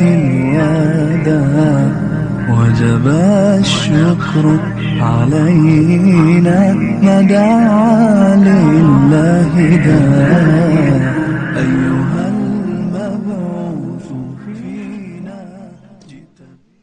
اليدا وجب الشكر علينا ندعى لله دا أيها المبعوث فينا جئت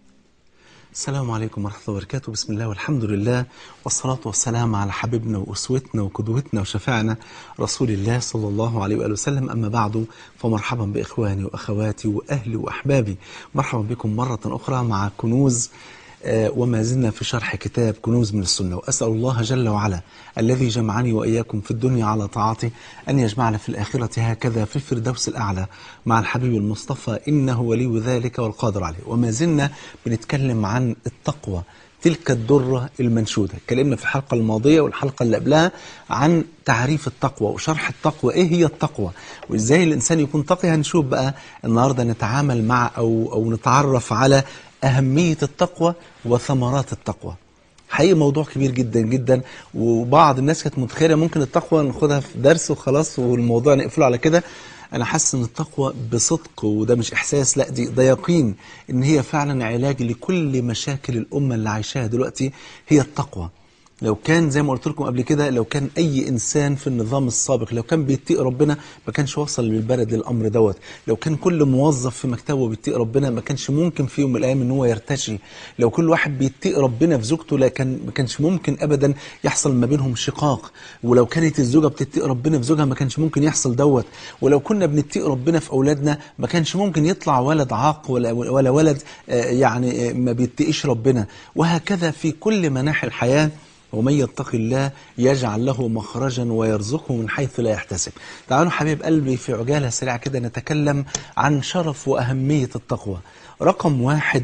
السلام عليكم ورحمة الله وبركاته بسم الله والحمد لله والصلاة والسلام على حبيبنا وأسوتنا وقدوتنا وشفاعنا رسول الله صلى الله عليه وآله وسلم أما بعد فمرحبا بإخواني وأخواتي وأهلي وأحبابي مرحبا بكم مرة أخرى مع كنوز آه، وما زلنا في شرح كتاب كنوز من السنة وأسأل الله جل وعلا الذي جمعني وإياكم في الدنيا على طاعته أن يجمعنا في الآخرة هكذا في الفردوس الأعلى مع الحبيب المصطفى إنه ولي ذلك والقادر عليه وما زلنا بنتكلم عن التقوى تلك الدرة المنشودة اتكلمنا في الحلقة الماضية والحلقة اللي قبلها عن تعريف التقوى وشرح التقوى ايه هي التقوى وازاي الانسان يكون تقي هنشوف بقى النهاردة نتعامل مع او, أو نتعرف على أهمية التقوى وثمرات التقوى حقيقي موضوع كبير جدا جدا وبعض الناس كانت متخيله ممكن التقوى ناخدها في درس وخلاص والموضوع نقفله على كده انا حاسس ان التقوى بصدق وده مش احساس لا دي ده يقين ان هي فعلا علاج لكل مشاكل الامه اللي عايشاها دلوقتي هي التقوى لو كان زي ما قلت لكم قبل كده لو كان اي انسان في النظام السابق لو كان بيتقي ربنا ما كانش وصل للبلد للامر دوت لو كان كل موظف في مكتبه بيتقي ربنا ما كانش ممكن في يوم من الايام ان هو يرتشي لو كل واحد بيتقي ربنا في زوجته لا كان ما كانش ممكن ابدا يحصل ما بينهم شقاق ولو كانت الزوجه بتتقي ربنا في زوجها ما كانش ممكن يحصل دوت ولو كنا بنتقي ربنا في اولادنا ما كانش ممكن يطلع ولد عاق ولا ولا ولد آه، يعني آه، ما بيتقيش ربنا وهكذا في كل مناحي الحياه ومن يتق الله يجعل له مخرجا ويرزقه من حيث لا يحتسب تعالوا حبيب قلبي في عجالة سريعة كده نتكلم عن شرف وأهمية التقوى رقم واحد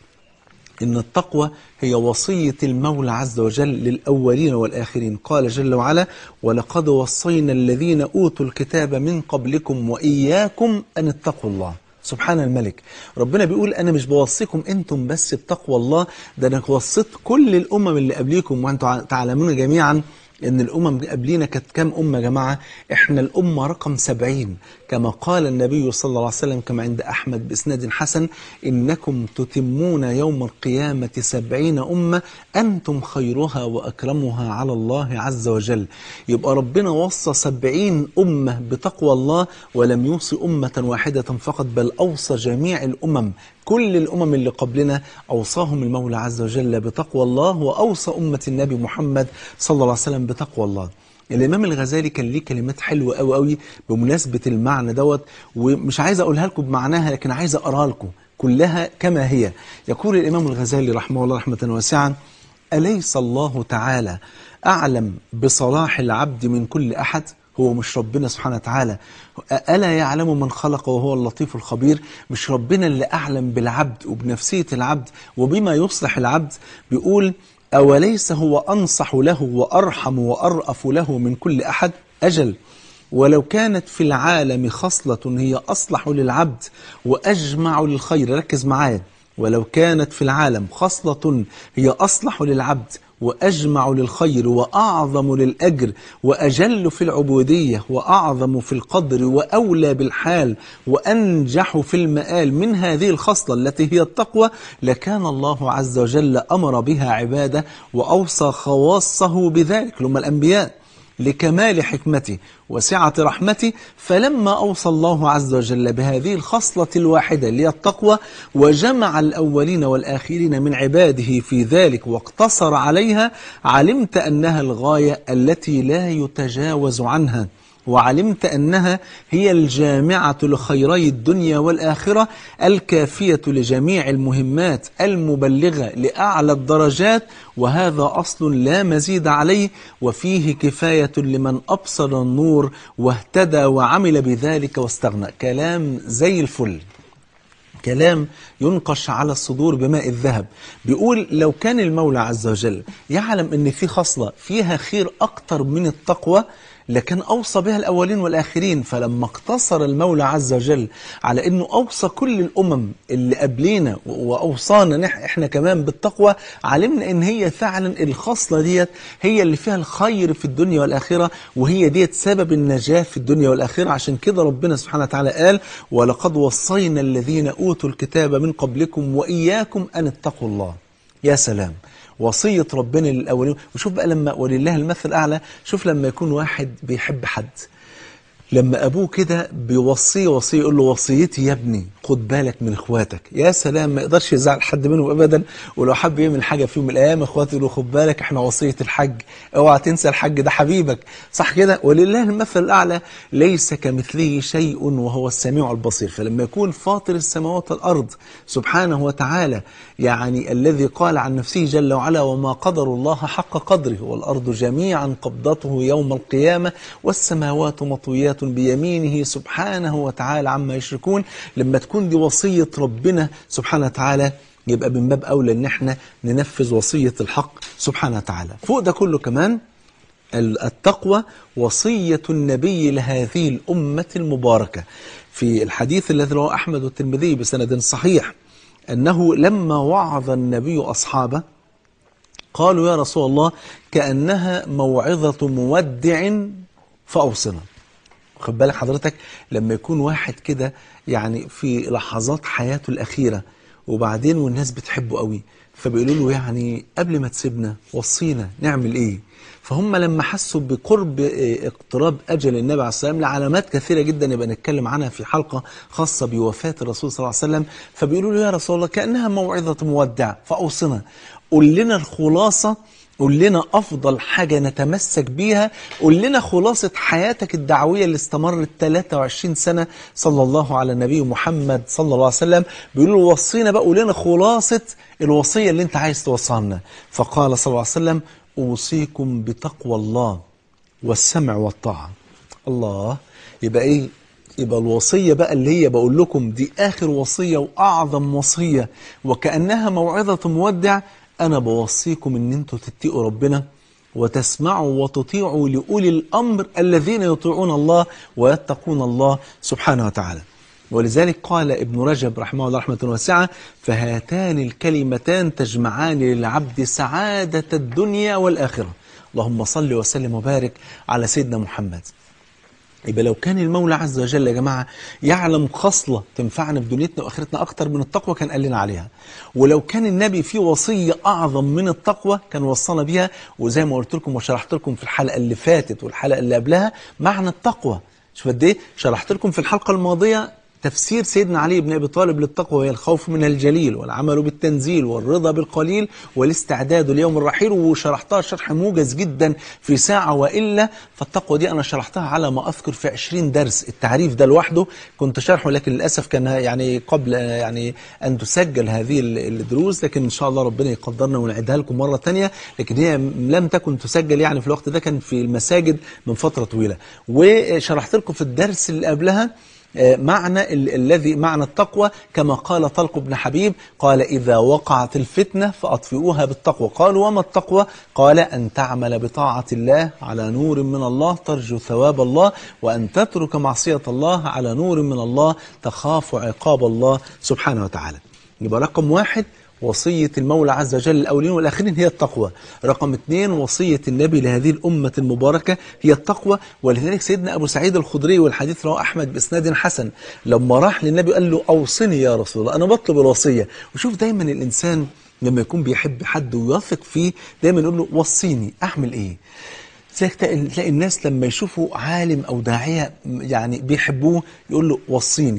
إن التقوى هي وصية المولى عز وجل للأولين والآخرين قال جل وعلا ولقد وصينا الذين أوتوا الكتاب من قبلكم وإياكم أن اتقوا الله سبحان الملك ربنا بيقول أنا مش بوصيكم أنتم بس بتقوى الله ده أنا وصيت كل الأمم اللي قبليكم وأنتم تعلمون جميعا ان الامم اللي قبلينا كانت كام امه يا جماعه احنا الامه رقم سبعين كما قال النبي صلى الله عليه وسلم كما عند احمد باسناد حسن انكم تتمون يوم القيامه سبعين امه انتم خيرها واكرمها على الله عز وجل يبقى ربنا وصى سبعين امه بتقوى الله ولم يوصي امه واحده فقط بل اوصى جميع الامم كل الأمم اللي قبلنا أوصاهم المولى عز وجل بتقوى الله وأوصى أمة النبي محمد صلى الله عليه وسلم بتقوى الله الإمام الغزالي كان ليه كلمات حلوة قوي قوي بمناسبة المعنى دوت ومش عايز أقولها لكم بمعناها لكن عايز أقراها لكم كلها كما هي يقول الإمام الغزالي رحمه الله رحمة واسعة أليس الله تعالى أعلم بصلاح العبد من كل أحد هو مش ربنا سبحانه وتعالى ألا يعلم من خلق وهو اللطيف الخبير مش ربنا اللي أعلم بالعبد وبنفسية العبد وبما يصلح العبد بيقول أوليس هو أنصح له وأرحم وأرأف له من كل أحد أجل ولو كانت في العالم خصلة هي أصلح للعبد وأجمع للخير ركز معايا ولو كانت في العالم خصلة هي أصلح للعبد وأجمع للخير وأعظم للأجر وأجل في العبودية وأعظم في القدر وأولى بالحال وأنجح في المآل من هذه الخصلة التي هي التقوى لكان الله عز وجل أمر بها عباده وأوصى خواصه بذلك لهم الأنبياء لكمال حكمته وسعة رحمته فلما أوصى الله عز وجل بهذه الخصلة الواحدة اللي هي التقوى وجمع الأولين والآخرين من عباده في ذلك واقتصر عليها علمت أنها الغاية التي لا يتجاوز عنها وعلمت أنها هي الجامعة لخيري الدنيا والآخرة الكافية لجميع المهمات المبلغة لأعلى الدرجات وهذا أصل لا مزيد عليه وفيه كفاية لمن أبصر النور واهتدى وعمل بذلك واستغنى كلام زي الفل كلام ينقش على الصدور بماء الذهب بيقول لو كان المولى عز وجل يعلم ان في خصلة فيها خير اكتر من التقوى لكن أوصى بها الأولين والآخرين فلما اقتصر المولى عز وجل على أنه أوصى كل الأمم اللي قبلينا وأوصانا نح إحنا كمان بالتقوى علمنا أن هي فعلا الخصلة ديت هي اللي فيها الخير في الدنيا والآخرة وهي ديت سبب النجاة في الدنيا والآخرة عشان كده ربنا سبحانه وتعالى قال ولقد وصينا الذين أوتوا الكتاب من قبلكم وإياكم أن اتقوا الله يا سلام وصية ربنا للأولين وشوف بقى لما ولله المثل الأعلى شوف لما يكون واحد بيحب حد لما أبوه كده بيوصيه وصيه يقول له وصيتي يا ابني خد بالك من اخواتك يا سلام ما يقدرش يزعل حد منهم ابدا ولو حب يعمل حاجه في يوم من الايام اخواته يقولوا خد بالك احنا وصيه الحج اوعى تنسى الحج ده حبيبك صح كده ولله المثل الاعلى ليس كمثله شيء وهو السميع البصير فلما يكون فاطر السماوات والارض سبحانه وتعالى يعني الذي قال عن نفسه جل وعلا وما قدر الله حق قدره والارض جميعا قبضته يوم القيامه والسماوات مطويات بيمينه سبحانه وتعالى عما يشركون لما تكون دي وصية ربنا سبحانه وتعالى يبقى من باب أولى أن احنا ننفذ وصية الحق سبحانه وتعالى فوق ده كله كمان التقوى وصية النبي لهذه الأمة المباركة في الحديث الذي رواه أحمد والترمذي بسند صحيح أنه لما وعظ النبي أصحابه قالوا يا رسول الله كأنها موعظة مودع فأوصنا خد بالك حضرتك لما يكون واحد كده يعني في لحظات حياته الأخيرة وبعدين والناس بتحبه قوي فبيقولوا له يعني قبل ما تسيبنا وصينا نعمل ايه فهم لما حسوا بقرب اقتراب أجل النبي عليه السلام لعلامات كثيرة جدا يبقى نتكلم عنها في حلقة خاصة بوفاة الرسول صلى الله عليه وسلم فبيقولوا له يا رسول الله كأنها موعظة مودع فأوصنا قل لنا الخلاصة قول لنا أفضل حاجة نتمسك بيها قول لنا خلاصة حياتك الدعوية اللي استمرت 23 سنة صلى الله على النبي محمد صلى الله عليه وسلم بيقولوا له وصينا بقى قول لنا خلاصة الوصية اللي انت عايز توصلها لنا فقال صلى الله عليه وسلم أوصيكم بتقوى الله والسمع والطاعة الله يبقى ايه يبقى الوصية بقى اللي هي بقول لكم دي آخر وصية وأعظم وصية وكأنها موعظة مودع أنا بوصيكم أن أنتوا تتقوا ربنا وتسمعوا وتطيعوا لأولي الأمر الذين يطيعون الله ويتقون الله سبحانه وتعالى ولذلك قال ابن رجب رحمه الله رحمة واسعة فهاتان الكلمتان تجمعان للعبد سعادة الدنيا والآخرة اللهم صل وسلم وبارك على سيدنا محمد يبقى لو كان المولى عز وجل يا جماعة يعلم خصلة تنفعنا في دنيتنا وآخرتنا أكتر من التقوى كان قال لنا عليها ولو كان النبي فيه وصية أعظم من التقوى كان وصلنا بيها وزي ما قلت لكم وشرحت لكم في الحلقة اللي فاتت والحلقة اللي قبلها معنى التقوى شوف قد ايه شرحت لكم في الحلقة الماضية تفسير سيدنا علي بن أبي طالب للتقوى هي الخوف من الجليل والعمل بالتنزيل والرضا بالقليل والاستعداد ليوم الرحيل وشرحتها شرح موجز جدا في ساعة وإلا فالتقوى دي أنا شرحتها على ما أذكر في 20 درس التعريف ده لوحده كنت شرحه لكن للأسف كان يعني قبل يعني أن تسجل هذه الدروس لكن إن شاء الله ربنا يقدرنا ونعيدها لكم مرة تانية لكن هي لم تكن تسجل يعني في الوقت ده كان في المساجد من فترة طويلة وشرحت لكم في الدرس اللي قبلها معنى الذي معنى التقوى كما قال طلق بن حبيب قال إذا وقعت الفتنة فأطفئوها بالتقوى قالوا وما التقوى قال أن تعمل بطاعة الله على نور من الله ترجو ثواب الله وأن تترك معصية الله على نور من الله تخاف عقاب الله سبحانه وتعالى يبقى رقم واحد وصية المولى عز وجل الأولين والآخرين هي التقوى رقم اثنين وصية النبي لهذه الأمة المباركة هي التقوى ولذلك سيدنا أبو سعيد الخدري والحديث رواه أحمد بإسناد حسن لما راح للنبي قال له أوصني يا رسول الله أنا بطلب الوصية وشوف دايما الإنسان لما يكون بيحب حد ويثق فيه دايما يقول له وصيني أعمل إيه تلاقي الناس لما يشوفوا عالم أو داعية يعني بيحبوه يقول له وصيني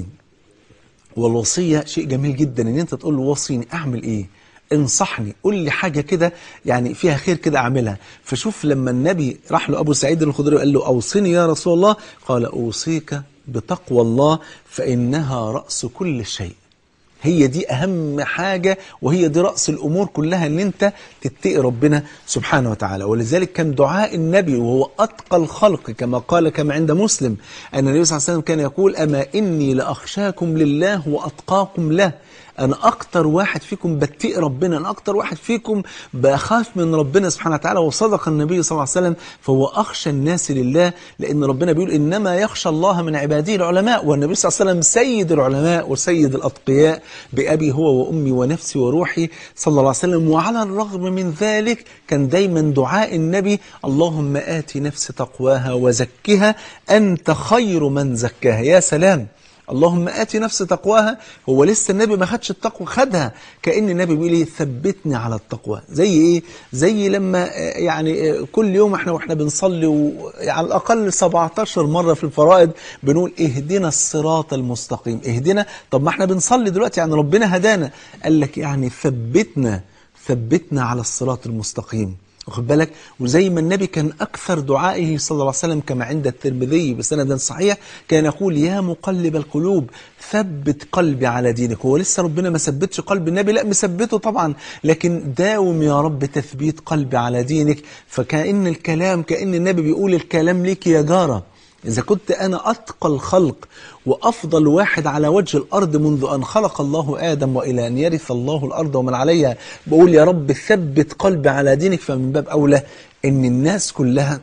والوصية شيء جميل جدا ان انت تقول له وصيني اعمل ايه انصحني قول لي حاجة كده يعني فيها خير كده اعملها فشوف لما النبي راح له ابو سعيد الخدري وقال له اوصني يا رسول الله قال اوصيك بتقوى الله فانها رأس كل شيء هي دي أهم حاجة وهي دي رأس الأمور كلها أن أنت تتقي ربنا سبحانه وتعالى ولذلك كان دعاء النبي وهو أتقى الخلق كما قال كما عند مسلم أن النبي صلى الله عليه وسلم كان يقول أما إني لأخشاكم لله وأتقاكم له أنا أكتر واحد فيكم بتقي ربنا أنا أكتر واحد فيكم بخاف من ربنا سبحانه وتعالى وصدق النبي صلى الله عليه وسلم فهو أخشى الناس لله لأن ربنا بيقول إنما يخشى الله من عباده العلماء والنبي صلى الله عليه وسلم سيد العلماء وسيد الأتقياء بأبي هو وأمي ونفسي وروحي صلى الله عليه وسلم وعلى الرغم من ذلك كان دايما دعاء النبي اللهم آت نفس تقواها وزكها أنت خير من زكاها يا سلام اللهم آت نفس تقواها هو لسه النبي ما خدش التقوى خدها كأن النبي بيقول لي ثبتني على التقوى زي ايه زي لما آه، يعني آه، كل يوم احنا واحنا بنصلي و- على الأقل 17 مرة في الفرائض بنقول اهدنا الصراط المستقيم اهدنا طب ما احنا بنصلي دلوقتي يعني ربنا هدانا قال لك يعني ثبتنا ثبتنا على الصراط المستقيم واخد بالك وزي ما النبي كان أكثر دعائه صلى الله عليه وسلم كما عند الترمذي بسند صحيح كان يقول يا مقلب القلوب ثبت قلبي على دينك هو لسه ربنا ما ثبتش قلب النبي لا مثبته طبعا لكن داوم يا رب تثبيت قلبي على دينك فكأن الكلام كأن النبي بيقول الكلام ليك يا جارة إذا كنت أنا أتقى الخلق وأفضل واحد على وجه الأرض منذ أن خلق الله آدم وإلى أن يرث الله الأرض ومن عليها بقول يا رب ثبت قلبي على دينك فمن باب أولى إن الناس كلها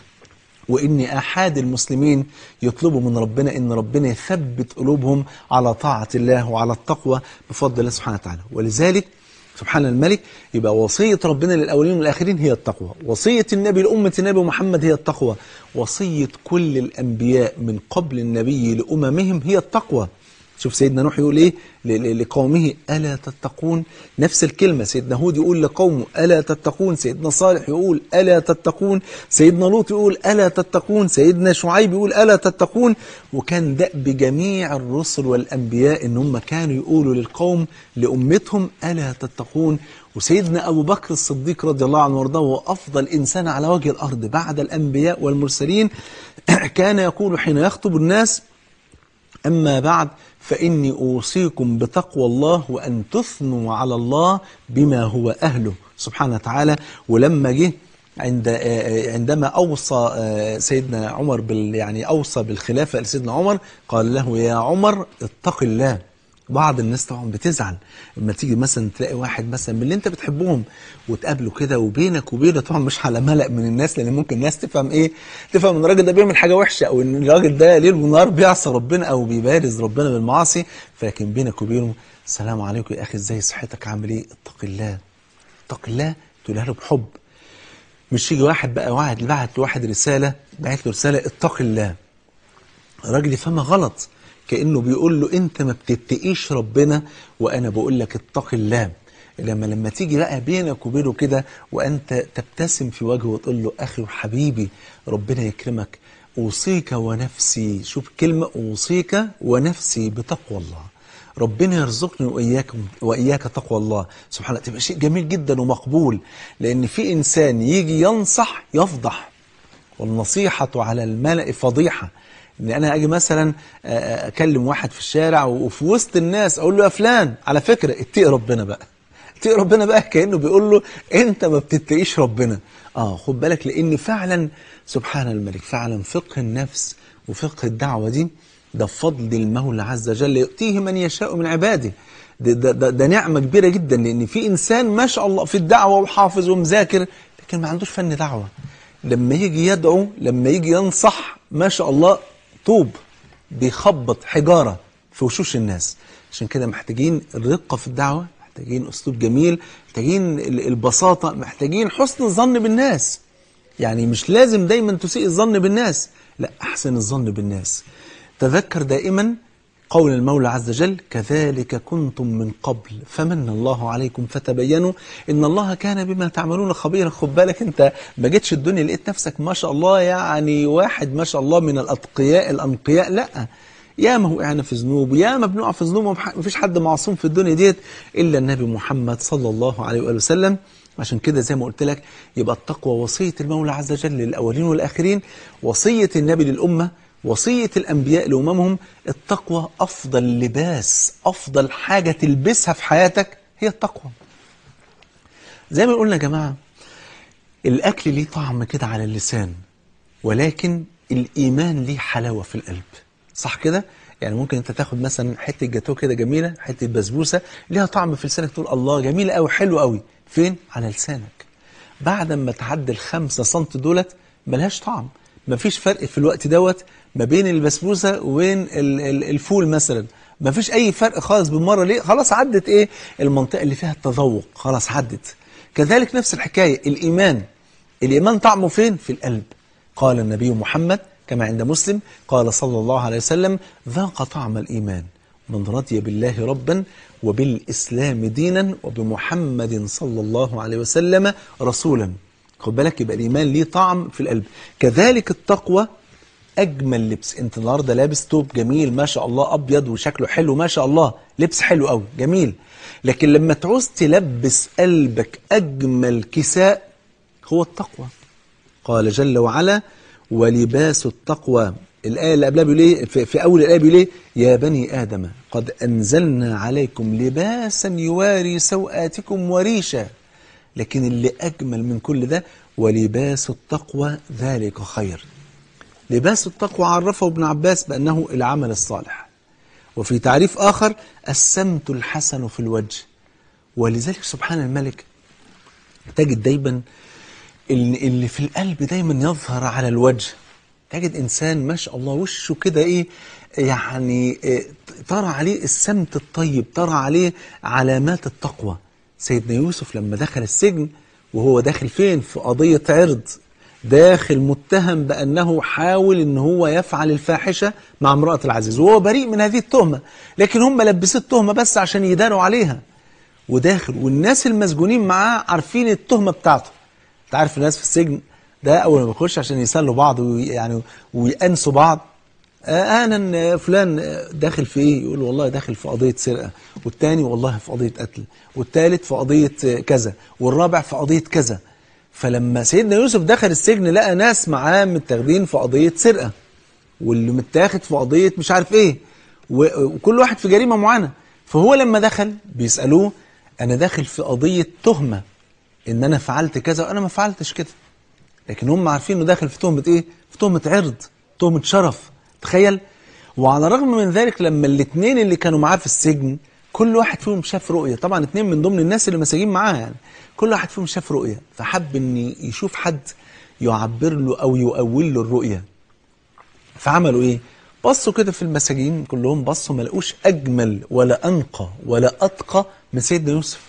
وإن أحد المسلمين يطلبوا من ربنا إن ربنا يثبت قلوبهم على طاعة الله وعلى التقوى بفضل الله سبحانه وتعالى ولذلك سبحان الملك يبقى وصية ربنا للأولين والآخرين هي التقوى وصية النبي لأمة النبي محمد هي التقوى وصية كل الأنبياء من قبل النبي لأممهم هي التقوى شوف سيدنا نوح يقول ايه ل- ل- لقومه ألا تتقون نفس الكلمة سيدنا هود يقول لقومه ألا تتقون سيدنا صالح يقول ألا تتقون سيدنا لوط يقول ألا تتقون سيدنا شعيب يقول ألا تتقون وكان دأب جميع الرسل والأنبياء إن هم كانوا يقولوا للقوم لأمتهم ألا تتقون وسيدنا أبو بكر الصديق رضي الله عنه وارضاه هو أفضل إنسان على وجه الأرض بعد الأنبياء والمرسلين كان يقول حين يخطب الناس أما بعد فإني أوصيكم بتقوى الله وأن تثنوا على الله بما هو أهله سبحانه وتعالى ولما جه عند آه، عندما أوصى آه، سيدنا عمر بال يعني أوصى بالخلافة لسيدنا عمر قال له يا عمر اتق الله بعض الناس طبعا بتزعل لما تيجي مثلا تلاقي واحد مثلا من اللي انت بتحبهم وتقابله كده وبينك وبينه طبعا مش على ملأ من الناس لان ممكن الناس تفهم ايه تفهم ان الراجل ده بيعمل حاجه وحشه او ان الراجل ده ليل ونهار بيعصى ربنا او بيبارز ربنا بالمعاصي فلكن بينك وبينه السلام عليكم يا اخي ازاي صحتك عامل ايه اتق الله اتق الله تقولها له بحب مش يجي واحد بقى واحد بعت لواحد رساله بعت له رساله اتق الله الراجل يفهمها غلط كأنه بيقول له أنت ما بتتقيش ربنا وأنا بقول لك اتق الله لما لما تيجي بقى بينك وبينه كده وأنت تبتسم في وجهه وتقول له أخي وحبيبي ربنا يكرمك أوصيك ونفسي شوف كلمة أوصيك ونفسي بتقوى الله ربنا يرزقني وإياكم وإياك تقوى الله سبحانه الله تبقى شيء جميل جدا ومقبول لأن في إنسان يجي ينصح يفضح والنصيحة على الملأ فضيحة ان انا اجي مثلا آه، اكلم واحد في الشارع وفي وسط الناس اقول له يا فلان على فكرة اتقي ربنا بقى اتقي ربنا بقى كأنه بيقول له انت ما بتتقيش ربنا اه خد بالك لان فعلا سبحان الملك فعلا فقه النفس وفقه الدعوة دي ده بفضل المولى عز وجل يؤتيه من يشاء من عباده ده, ده, ده, ده نعمة كبيرة جدا لأن في إنسان ما شاء الله في الدعوة وحافظ ومذاكر لكن ما عندوش فن دعوة لما يجي يدعو لما يجي ينصح ما شاء الله طوب بيخبط حجارة في وشوش الناس عشان كده محتاجين الرقة في الدعوة محتاجين أسلوب جميل محتاجين ال- البساطة محتاجين حسن الظن بالناس يعني مش لازم دايما تسيء الظن بالناس لا أحسن الظن بالناس تذكر دائما قول المولى عز وجل كذلك كنتم من قبل فمن الله عليكم فتبينوا إن الله كان بما تعملون خبيرا خد بالك أنت ما جيتش الدنيا لقيت نفسك ما شاء الله يعني واحد ما شاء الله من الأتقياء الأنقياء لا يا ما هو قعنا في ذنوب يا ما بنقع في ذنوب ومفيش حد معصوم في الدنيا ديت إلا النبي محمد صلى الله عليه وآله وسلم عشان كده زي ما قلت لك يبقى التقوى وصية المولى عز وجل للأولين والآخرين وصية النبي للأمة وصية الأنبياء لأممهم التقوى أفضل لباس أفضل حاجة تلبسها في حياتك هي التقوى زي ما قلنا يا جماعة الأكل ليه طعم كده على اللسان ولكن الإيمان ليه حلاوة في القلب صح كده؟ يعني ممكن انت تاخد مثلا حته جاتوه كده جميله حته بسبوسه ليها طعم في لسانك تقول الله جميله قوي حلوه قوي فين على لسانك بعد ما تعدي الخمسة سنت دولت ملهاش طعم مفيش فرق في الوقت دوت ما بين البسبوسه وبين ال- ال- الفول مثلا مفيش اي فرق خالص بالمره ليه خلاص عدت ايه المنطقه اللي فيها التذوق خلاص عدت كذلك نفس الحكايه الايمان الايمان طعمه فين في القلب قال النبي محمد كما عند مسلم قال صلى الله عليه وسلم ذاق طعم الإيمان من رضي بالله ربا وبالإسلام دينا وبمحمد صلى الله عليه وسلم رسولا خد بالك يبقى الإيمان ليه طعم في القلب كذلك التقوى أجمل لبس أنت النهاردة لابس توب جميل ما شاء الله أبيض وشكله حلو ما شاء الله لبس حلو قوي جميل لكن لما تعوز تلبس قلبك أجمل كساء هو التقوى قال جل وعلا ولباس التقوى الآية اللي قبلها بيقول ايه في, في أول الآية بيقول ايه يا بني آدم قد أنزلنا عليكم لباسا يواري سوآتكم وريشا لكن اللي أجمل من كل ده ولباس التقوى ذلك خير لباس التقوى عرفه ابن عباس بأنه العمل الصالح وفي تعريف آخر السمت الحسن في الوجه ولذلك سبحان الملك تجد دايما اللي اللي في القلب دايما يظهر على الوجه تجد انسان ما شاء الله وشه كده ايه يعني إيه ترى عليه السمت الطيب ترى عليه علامات التقوى سيدنا يوسف لما دخل السجن وهو داخل فين في قضية عرض داخل متهم بأنه حاول ان هو يفعل الفاحشة مع امرأة العزيز وهو بريء من هذه التهمة لكن هم لبسوا التهمة بس عشان يداروا عليها وداخل والناس المسجونين معاه عارفين التهمة بتاعته انت عارف الناس في السجن ده اول ما بيخش عشان يسلوا بعض ويعني ويأنسوا بعض آه انا فلان داخل في ايه يقول والله داخل في قضيه سرقه والتاني والله في قضيه قتل والتالت في قضيه كذا والرابع في قضيه كذا فلما سيدنا يوسف دخل السجن لقى ناس معاه متاخدين في قضيه سرقه واللي متاخد في قضيه مش عارف ايه و- وكل واحد في جريمه معينه فهو لما دخل بيسالوه انا داخل في قضيه تهمه ان انا فعلت كذا وانا ما فعلتش كده لكن هم عارفين انه داخل في تهمه ايه في تهمه عرض تهمه شرف تخيل وعلى الرغم من ذلك لما الاثنين اللي كانوا معاه في السجن كل واحد فيهم شاف رؤيه طبعا اثنين من ضمن الناس اللي مساجين معاه يعني كل واحد فيهم شاف رؤيه فحب ان يشوف حد يعبر له او يؤول له الرؤيه فعملوا ايه بصوا كده في المساجين كلهم بصوا ما لقوش اجمل ولا انقى ولا اتقى من سيدنا يوسف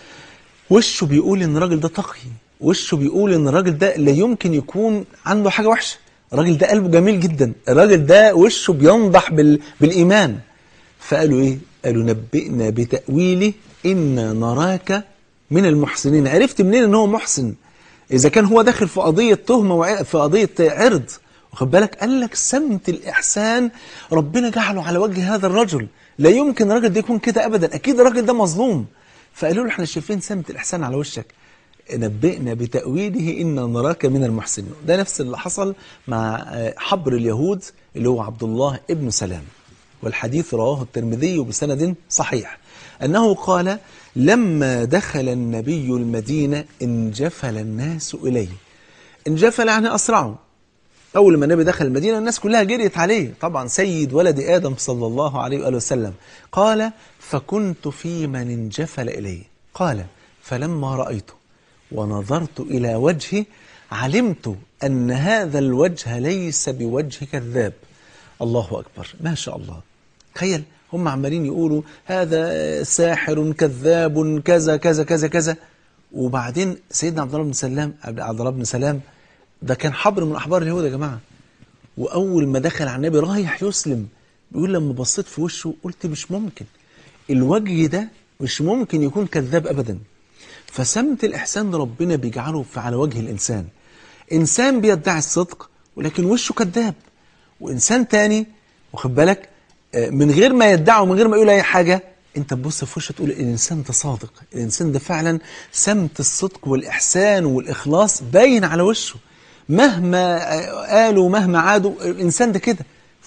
وشه بيقول ان الراجل ده تقي وشه بيقول ان الراجل ده لا يمكن يكون عنده حاجه وحشه الراجل ده قلبه جميل جدا الراجل ده وشه بينضح بال... بالايمان فقالوا ايه قالوا نبئنا بتاويله انا نراك من المحسنين عرفت منين ان هو محسن اذا كان هو داخل في قضيه تهمه وع... في قضيه عرض واخد بالك قال لك سمت الاحسان ربنا جعله على وجه هذا الرجل لا يمكن الراجل ده يكون كده ابدا اكيد الراجل ده مظلوم فقالوا له احنا شايفين سمت الاحسان على وشك نبئنا بتأويله إنا نراك من المحسنين ده نفس اللي حصل مع آه، حبر اليهود اللي هو عبد الله ابن سلام والحديث رواه الترمذي بسند صحيح أنه قال لما دخل النبي المدينة انجفل الناس إليه انجفل يعني أسرعوا أول ما النبي دخل المدينة الناس كلها جريت عليه طبعا سيد ولد آدم صلى الله عليه وآله وسلم قال فكنت في من انجفل إليه قال فلما رأيته ونظرت إلى وجهه علمت أن هذا الوجه ليس بوجه كذاب الله أكبر ما شاء الله تخيل هم عمالين يقولوا هذا ساحر كذاب كذا كذا كذا كذا وبعدين سيدنا عبد الله بن سلام عبد الله بن سلام ده كان حبر من احبار اليهود يا جماعه واول ما دخل على النبي رايح يسلم بيقول لما بصيت في وشه قلت مش ممكن الوجه ده مش ممكن يكون كذاب ابدا فسمت الاحسان ده ربنا بيجعله في على وجه الانسان انسان بيدعي الصدق ولكن وشه كذاب وانسان تاني واخد بالك آه، من غير ما يدعي ومن غير ما يقول اي حاجه انت تبص في وشه تقول الانسان ده صادق الانسان ده فعلا سمت الصدق والاحسان والاخلاص باين على وشه مهما آه، قالوا مهما عادوا الانسان ده كده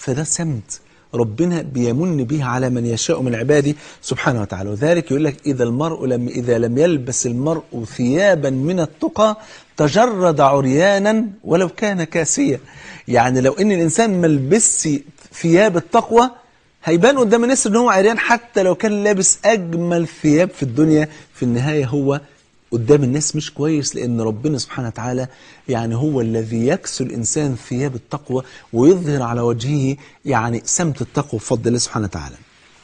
فده سمت ربنا بيمن به على من يشاء من عباده سبحانه وتعالى وذلك يقول لك إذا المرء لم إذا لم يلبس المرء ثيابا من التقى تجرد عريانا ولو كان كاسيا يعني لو ان الانسان ما لبسش ثياب التقوى هيبان قدام الناس ان هو عريان حتى لو كان لابس اجمل ثياب في الدنيا في النهايه هو قدام الناس مش كويس لان ربنا سبحانه وتعالى يعني هو الذي يكسو الانسان ثياب التقوى ويظهر على وجهه يعني سمت التقوى بفضل الله سبحانه وتعالى.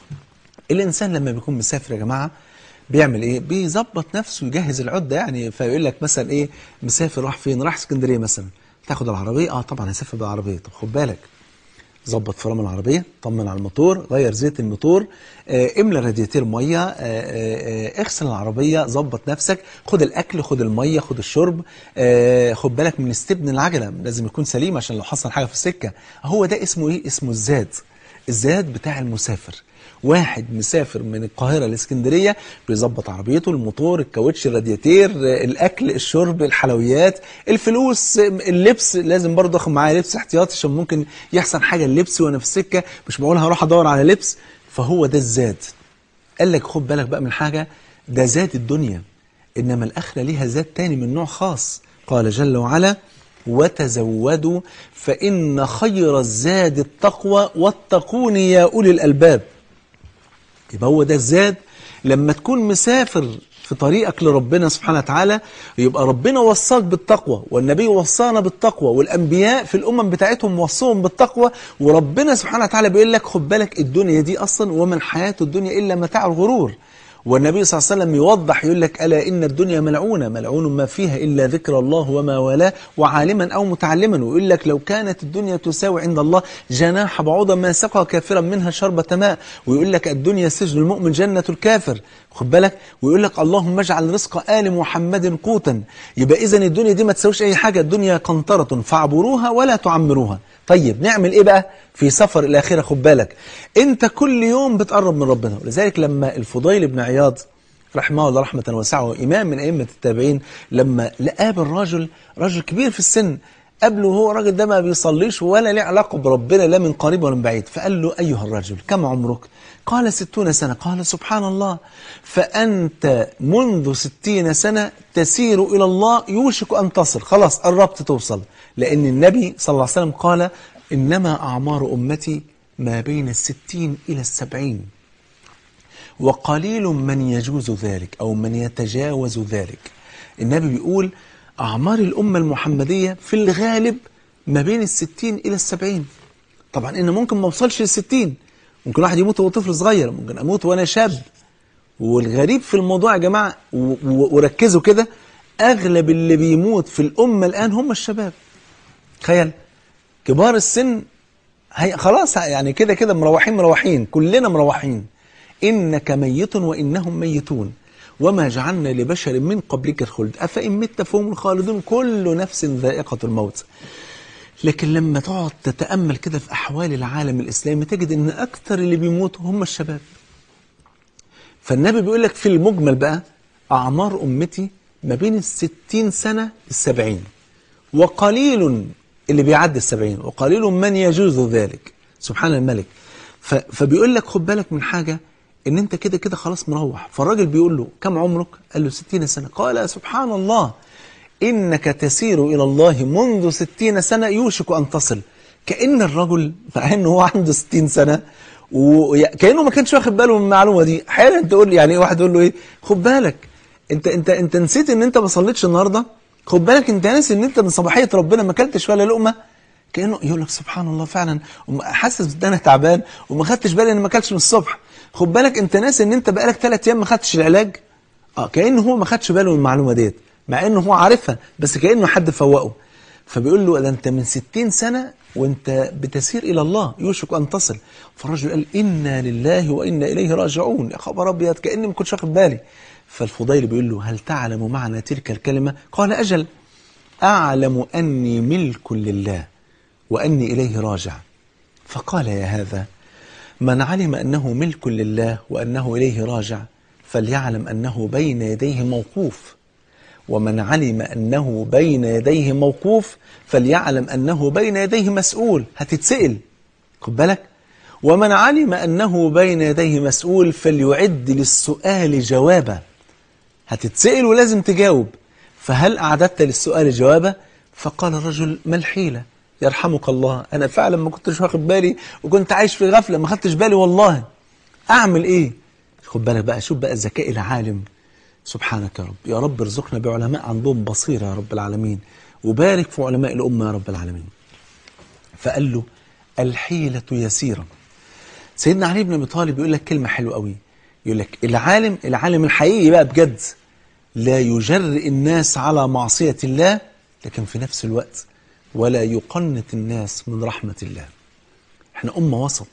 الانسان لما بيكون مسافر يا جماعه بيعمل ايه بيظبط نفسه يجهز العده يعني فيقول لك مثلا ايه مسافر راح فين راح اسكندريه مثلا تاخد العربيه اه طبعا هسافر بالعربيه طب خد بالك ظبط فرامل العربيه طمن على الموتور غير زيت الموتور آه، املى رادياتير ميه آه، آه، آه، اغسل العربيه ظبط نفسك خد الاكل خد الميه خد الشرب آه، خد بالك من استبن العجله لازم يكون سليم عشان لو حصل حاجه في السكه هو ده اسمه ايه اسمه الزاد الزاد بتاع المسافر واحد مسافر من القاهرة لاسكندرية بيظبط عربيته الموتور الكاوتش الرادياتير آه، الأكل الشرب الحلويات الفلوس آه، اللبس لازم برضه أخد معايا لبس احتياطي عشان ممكن يحصل حاجة اللبس وأنا في السكة مش معقول هروح أدور على لبس فهو ده الزاد قال لك خد بالك بقى من حاجة ده زاد الدنيا إنما الآخرة ليها زاد تاني من نوع خاص قال جل وعلا وتزودوا فإن خير الزاد التقوى واتقون يا أولي الألباب يبقى هو ده الزاد لما تكون مسافر في طريقك لربنا سبحانه وتعالى يبقى ربنا وصاك بالتقوى والنبي وصانا بالتقوى والأنبياء في الأمم بتاعتهم وصوهم بالتقوى وربنا سبحانه وتعالى بيقول لك خد بالك الدنيا دي أصلا وما الحياة الدنيا إلا متاع الغرور والنبي صلى الله عليه وسلم يوضح يقول لك ألا إن الدنيا ملعونة ملعون ما فيها إلا ذكر الله وما والاه وعالما أو متعلما ويقول لك لو كانت الدنيا تساوي عند الله جناح بعوضة ما سقى كافرا منها شربة ماء ويقول لك الدنيا سجن المؤمن جنة الكافر خد بالك ويقول لك اللهم اجعل رزق آل محمد قوتا يبقى إذا الدنيا دي ما تساويش أي حاجة الدنيا قنطرة فاعبروها ولا تعمروها طيب نعمل إيه بقى في سفر الآخرة خد بالك أنت كل يوم بتقرب من ربنا ولذلك لما الفضيل بن عياض رحمه الله رحمة واسعة إمام من أئمة التابعين لما لقاه بالرجل رجل كبير في السن قبله هو الراجل ده ما بيصليش ولا له علاقة بربنا لا من قريب ولا من بعيد فقال له أيها الرجل كم عمرك قال ستون سنة قال سبحان الله فأنت منذ ستين سنة تسير إلى الله يوشك أن تصل خلاص قربت توصل لأن النبي صلى الله عليه وسلم قال إنما أعمار أمتي ما بين الستين إلى السبعين وقليل من يجوز ذلك أو من يتجاوز ذلك النبي بيقول أعمار الأمة المحمدية في الغالب ما بين الستين إلى السبعين طبعا إن ممكن ما اوصلش للستين ممكن واحد يموت وهو طفل صغير ممكن أموت وأنا شاب والغريب في الموضوع يا جماعة و- و- وركزوا كده أغلب اللي بيموت في الأمة الآن هم الشباب تخيل كبار السن هي خلاص يعني كده كده مروحين مروحين كلنا مروحين إنك ميت وإنهم ميتون وما جعلنا لبشر من قبلك الخلد أفإن مت فهم الخالدون كل نفس ذائقة الموت لكن لما تقعد تتأمل كده في أحوال العالم الإسلامي تجد إن أكثر اللي بيموتوا هم الشباب فالنبي بيقول لك في المجمل بقى أعمار أمتي ما بين الستين سنة السبعين وقليل اللي بيعدي السبعين وقليل من يجوز ذلك سبحان الملك ف- فبيقول لك خد بالك من حاجة ان انت كده كده خلاص مروح فالراجل بيقول له كم عمرك قال له ستين سنة قال سبحان الله إنك تسير إلى الله منذ ستين سنة يوشك أن تصل كأن الرجل مع أنه هو عنده ستين سنة وكأنه ما كانش واخد باله من المعلومة دي أحيانا تقول يعني إيه واحد يقول له إيه خد بالك أنت أنت أنت نسيت إن أنت ما صليتش النهاردة خد بالك أنت ناسي إن أنت من صباحية ربنا ما أكلتش ولا لقمة كأنه يقول لك سبحان الله فعلا وم- حاسس ان انا تعبان وما خدتش بالي ان ما اكلتش من الصبح خد بالك انت ناسي ان انت بقالك ثلاث ايام ما خدتش العلاج اه كأنه هو ما خدش باله من المعلومة ديت مع انه هو عارفها بس كأنه حد فوقه فبيقول له ده انت من ستين سنة وانت بتسير الى الله يوشك ان تصل فالرجل قال انا لله وانا اليه راجعون يا خبر ابيض كاني ما كنتش واخد بالي فالفضيل بيقول له هل تعلم معنى تلك الكلمة قال اجل اعلم اني ملك لله واني اليه راجع فقال يا هذا من علم أنه ملك لله وأنه إليه راجع فليعلم أنه بين يديه موقوف ومن علم أنه بين يديه موقوف فليعلم أنه بين يديه مسؤول هتتسئل خد بالك ومن علم أنه بين يديه مسؤول فليعد للسؤال جوابا هتتسأل ولازم تجاوب فهل أعددت للسؤال جوابا فقال الرجل ما الحيلة يرحمك الله أنا فعلا ما كنتش واخد بالي وكنت عايش في غفلة ما خدتش بالي والله أعمل إيه خد بالك بقى شوف بقى الذكاء العالم سبحانك يا رب يا رب ارزقنا بعلماء عندهم بصيرة يا رب العالمين وبارك في علماء الأمة يا رب العالمين فقال له الحيلة يسيرة سيدنا علي بن ابي طالب يقول لك كلمه حلوه قوي يقول لك العالم العالم الحقيقي بقى بجد لا يجرئ الناس على معصيه الله لكن في نفس الوقت ولا يقنط الناس من رحمه الله احنا امه وسط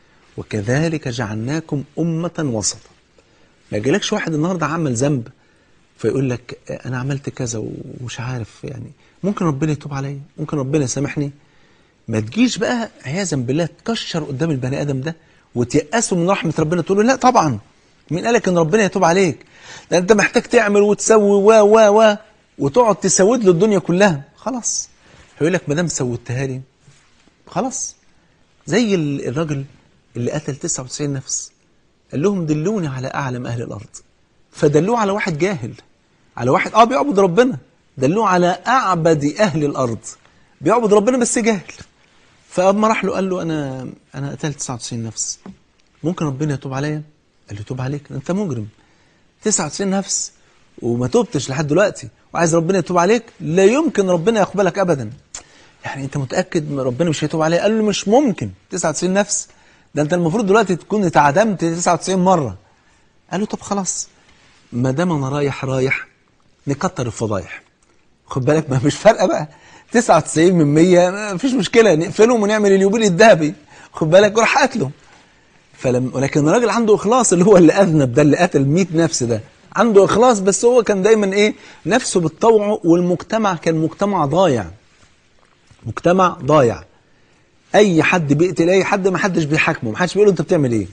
وكذلك جعلناكم امه وسطا ما يجيلكش واحد النهارده عمل ذنب فيقول لك انا عملت كذا ومش عارف يعني ممكن ربنا يتوب عليا ممكن ربنا يسامحني ما تجيش بقى عياذا بالله تكشر قدام البني ادم ده وتيأسه من رحمه ربنا تقول له لا طبعا مين قالك ان ربنا يتوب عليك ده انت محتاج تعمل وتسوي و و و وتقعد تسود له الدنيا كلها خلاص هيقول لك ما دام سودتها لي خلاص زي ال- الراجل اللي قتل 99 نفس قال لهم دلوني على اعلم اهل الارض فدلوه على واحد جاهل على واحد اه بيعبد ربنا دلوه على اعبد اهل الارض بيعبد ربنا بس جاهل فاما راح له قال له انا انا قتلت 99 نفس ممكن ربنا يتوب عليا قال له توب عليك انت مجرم 99 نفس وما توبتش لحد دلوقتي وعايز ربنا يتوب عليك لا يمكن ربنا يقبلك ابدا يعني انت متاكد ان ربنا مش هيتوب عليا قال له مش ممكن 99 نفس ده انت المفروض دلوقتي تكون اتعدمت 99 مره قال له طب خلاص ما دام انا رايح رايح نكتر الفضايح خد بالك ما مش فارقه بقى 99 من 100 ما فيش مشكله نقفلهم ونعمل اليوبيل الذهبي خد بالك وراح قتله فلم ولكن الراجل عنده اخلاص اللي هو اللي اذنب ده اللي قتل 100 نفس ده عنده اخلاص بس هو كان دايما ايه نفسه بتطوعه والمجتمع كان مجتمع ضايع مجتمع ضايع اي حد بيقتل اي حد ما حدش بيحاكمه ما حدش بيقول له انت بتعمل ايه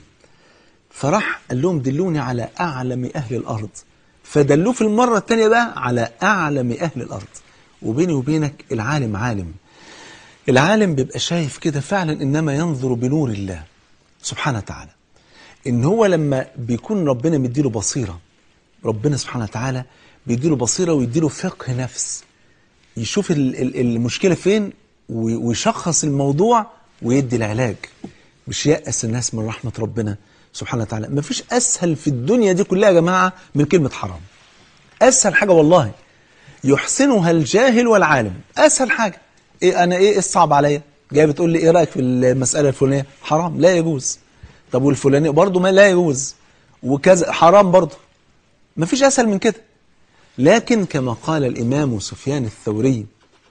فراح قال لهم دلوني على اعلم اهل الارض فدلوه في المره الثانيه بقى على اعلم اهل الارض وبيني وبينك العالم عالم العالم بيبقى شايف كده فعلا انما ينظر بنور الله سبحانه وتعالى ان هو لما بيكون ربنا مديله بصيره ربنا سبحانه وتعالى بيديله بصيره ويديله فقه نفس يشوف ال- ال- المشكله فين وي- ويشخص الموضوع ويدي العلاج مش يأس الناس من رحمه ربنا سبحانه وتعالى مفيش اسهل في الدنيا دي كلها يا جماعه من كلمه حرام اسهل حاجه والله يحسنها الجاهل والعالم اسهل حاجه إيه انا ايه الصعب عليا جاي بتقول لي ايه رايك في المساله الفلانيه حرام لا يجوز طب والفلانيه برضه ما لا يجوز وكذا حرام برضه مفيش اسهل من كده لكن كما قال الامام سفيان الثوري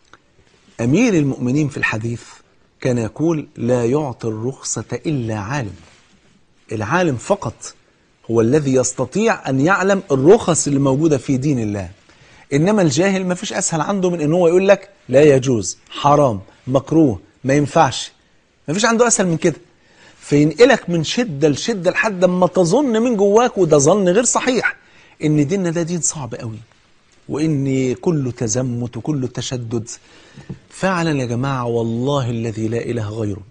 امير المؤمنين في الحديث كان يقول لا يعطي الرخصه الا عالم العالم فقط هو الذي يستطيع أن يعلم الرخص اللي موجودة في دين الله إنما الجاهل ما فيش أسهل عنده من إن هو يقول لك لا يجوز حرام مكروه ما ينفعش ما فيش عنده أسهل من كده فينقلك من شدة لشدة لحد ما تظن من جواك وده ظن غير صحيح إن ديننا ده دين صعب قوي وإن كله تزمت وكله تشدد فعلا يا جماعة والله الذي لا إله غيره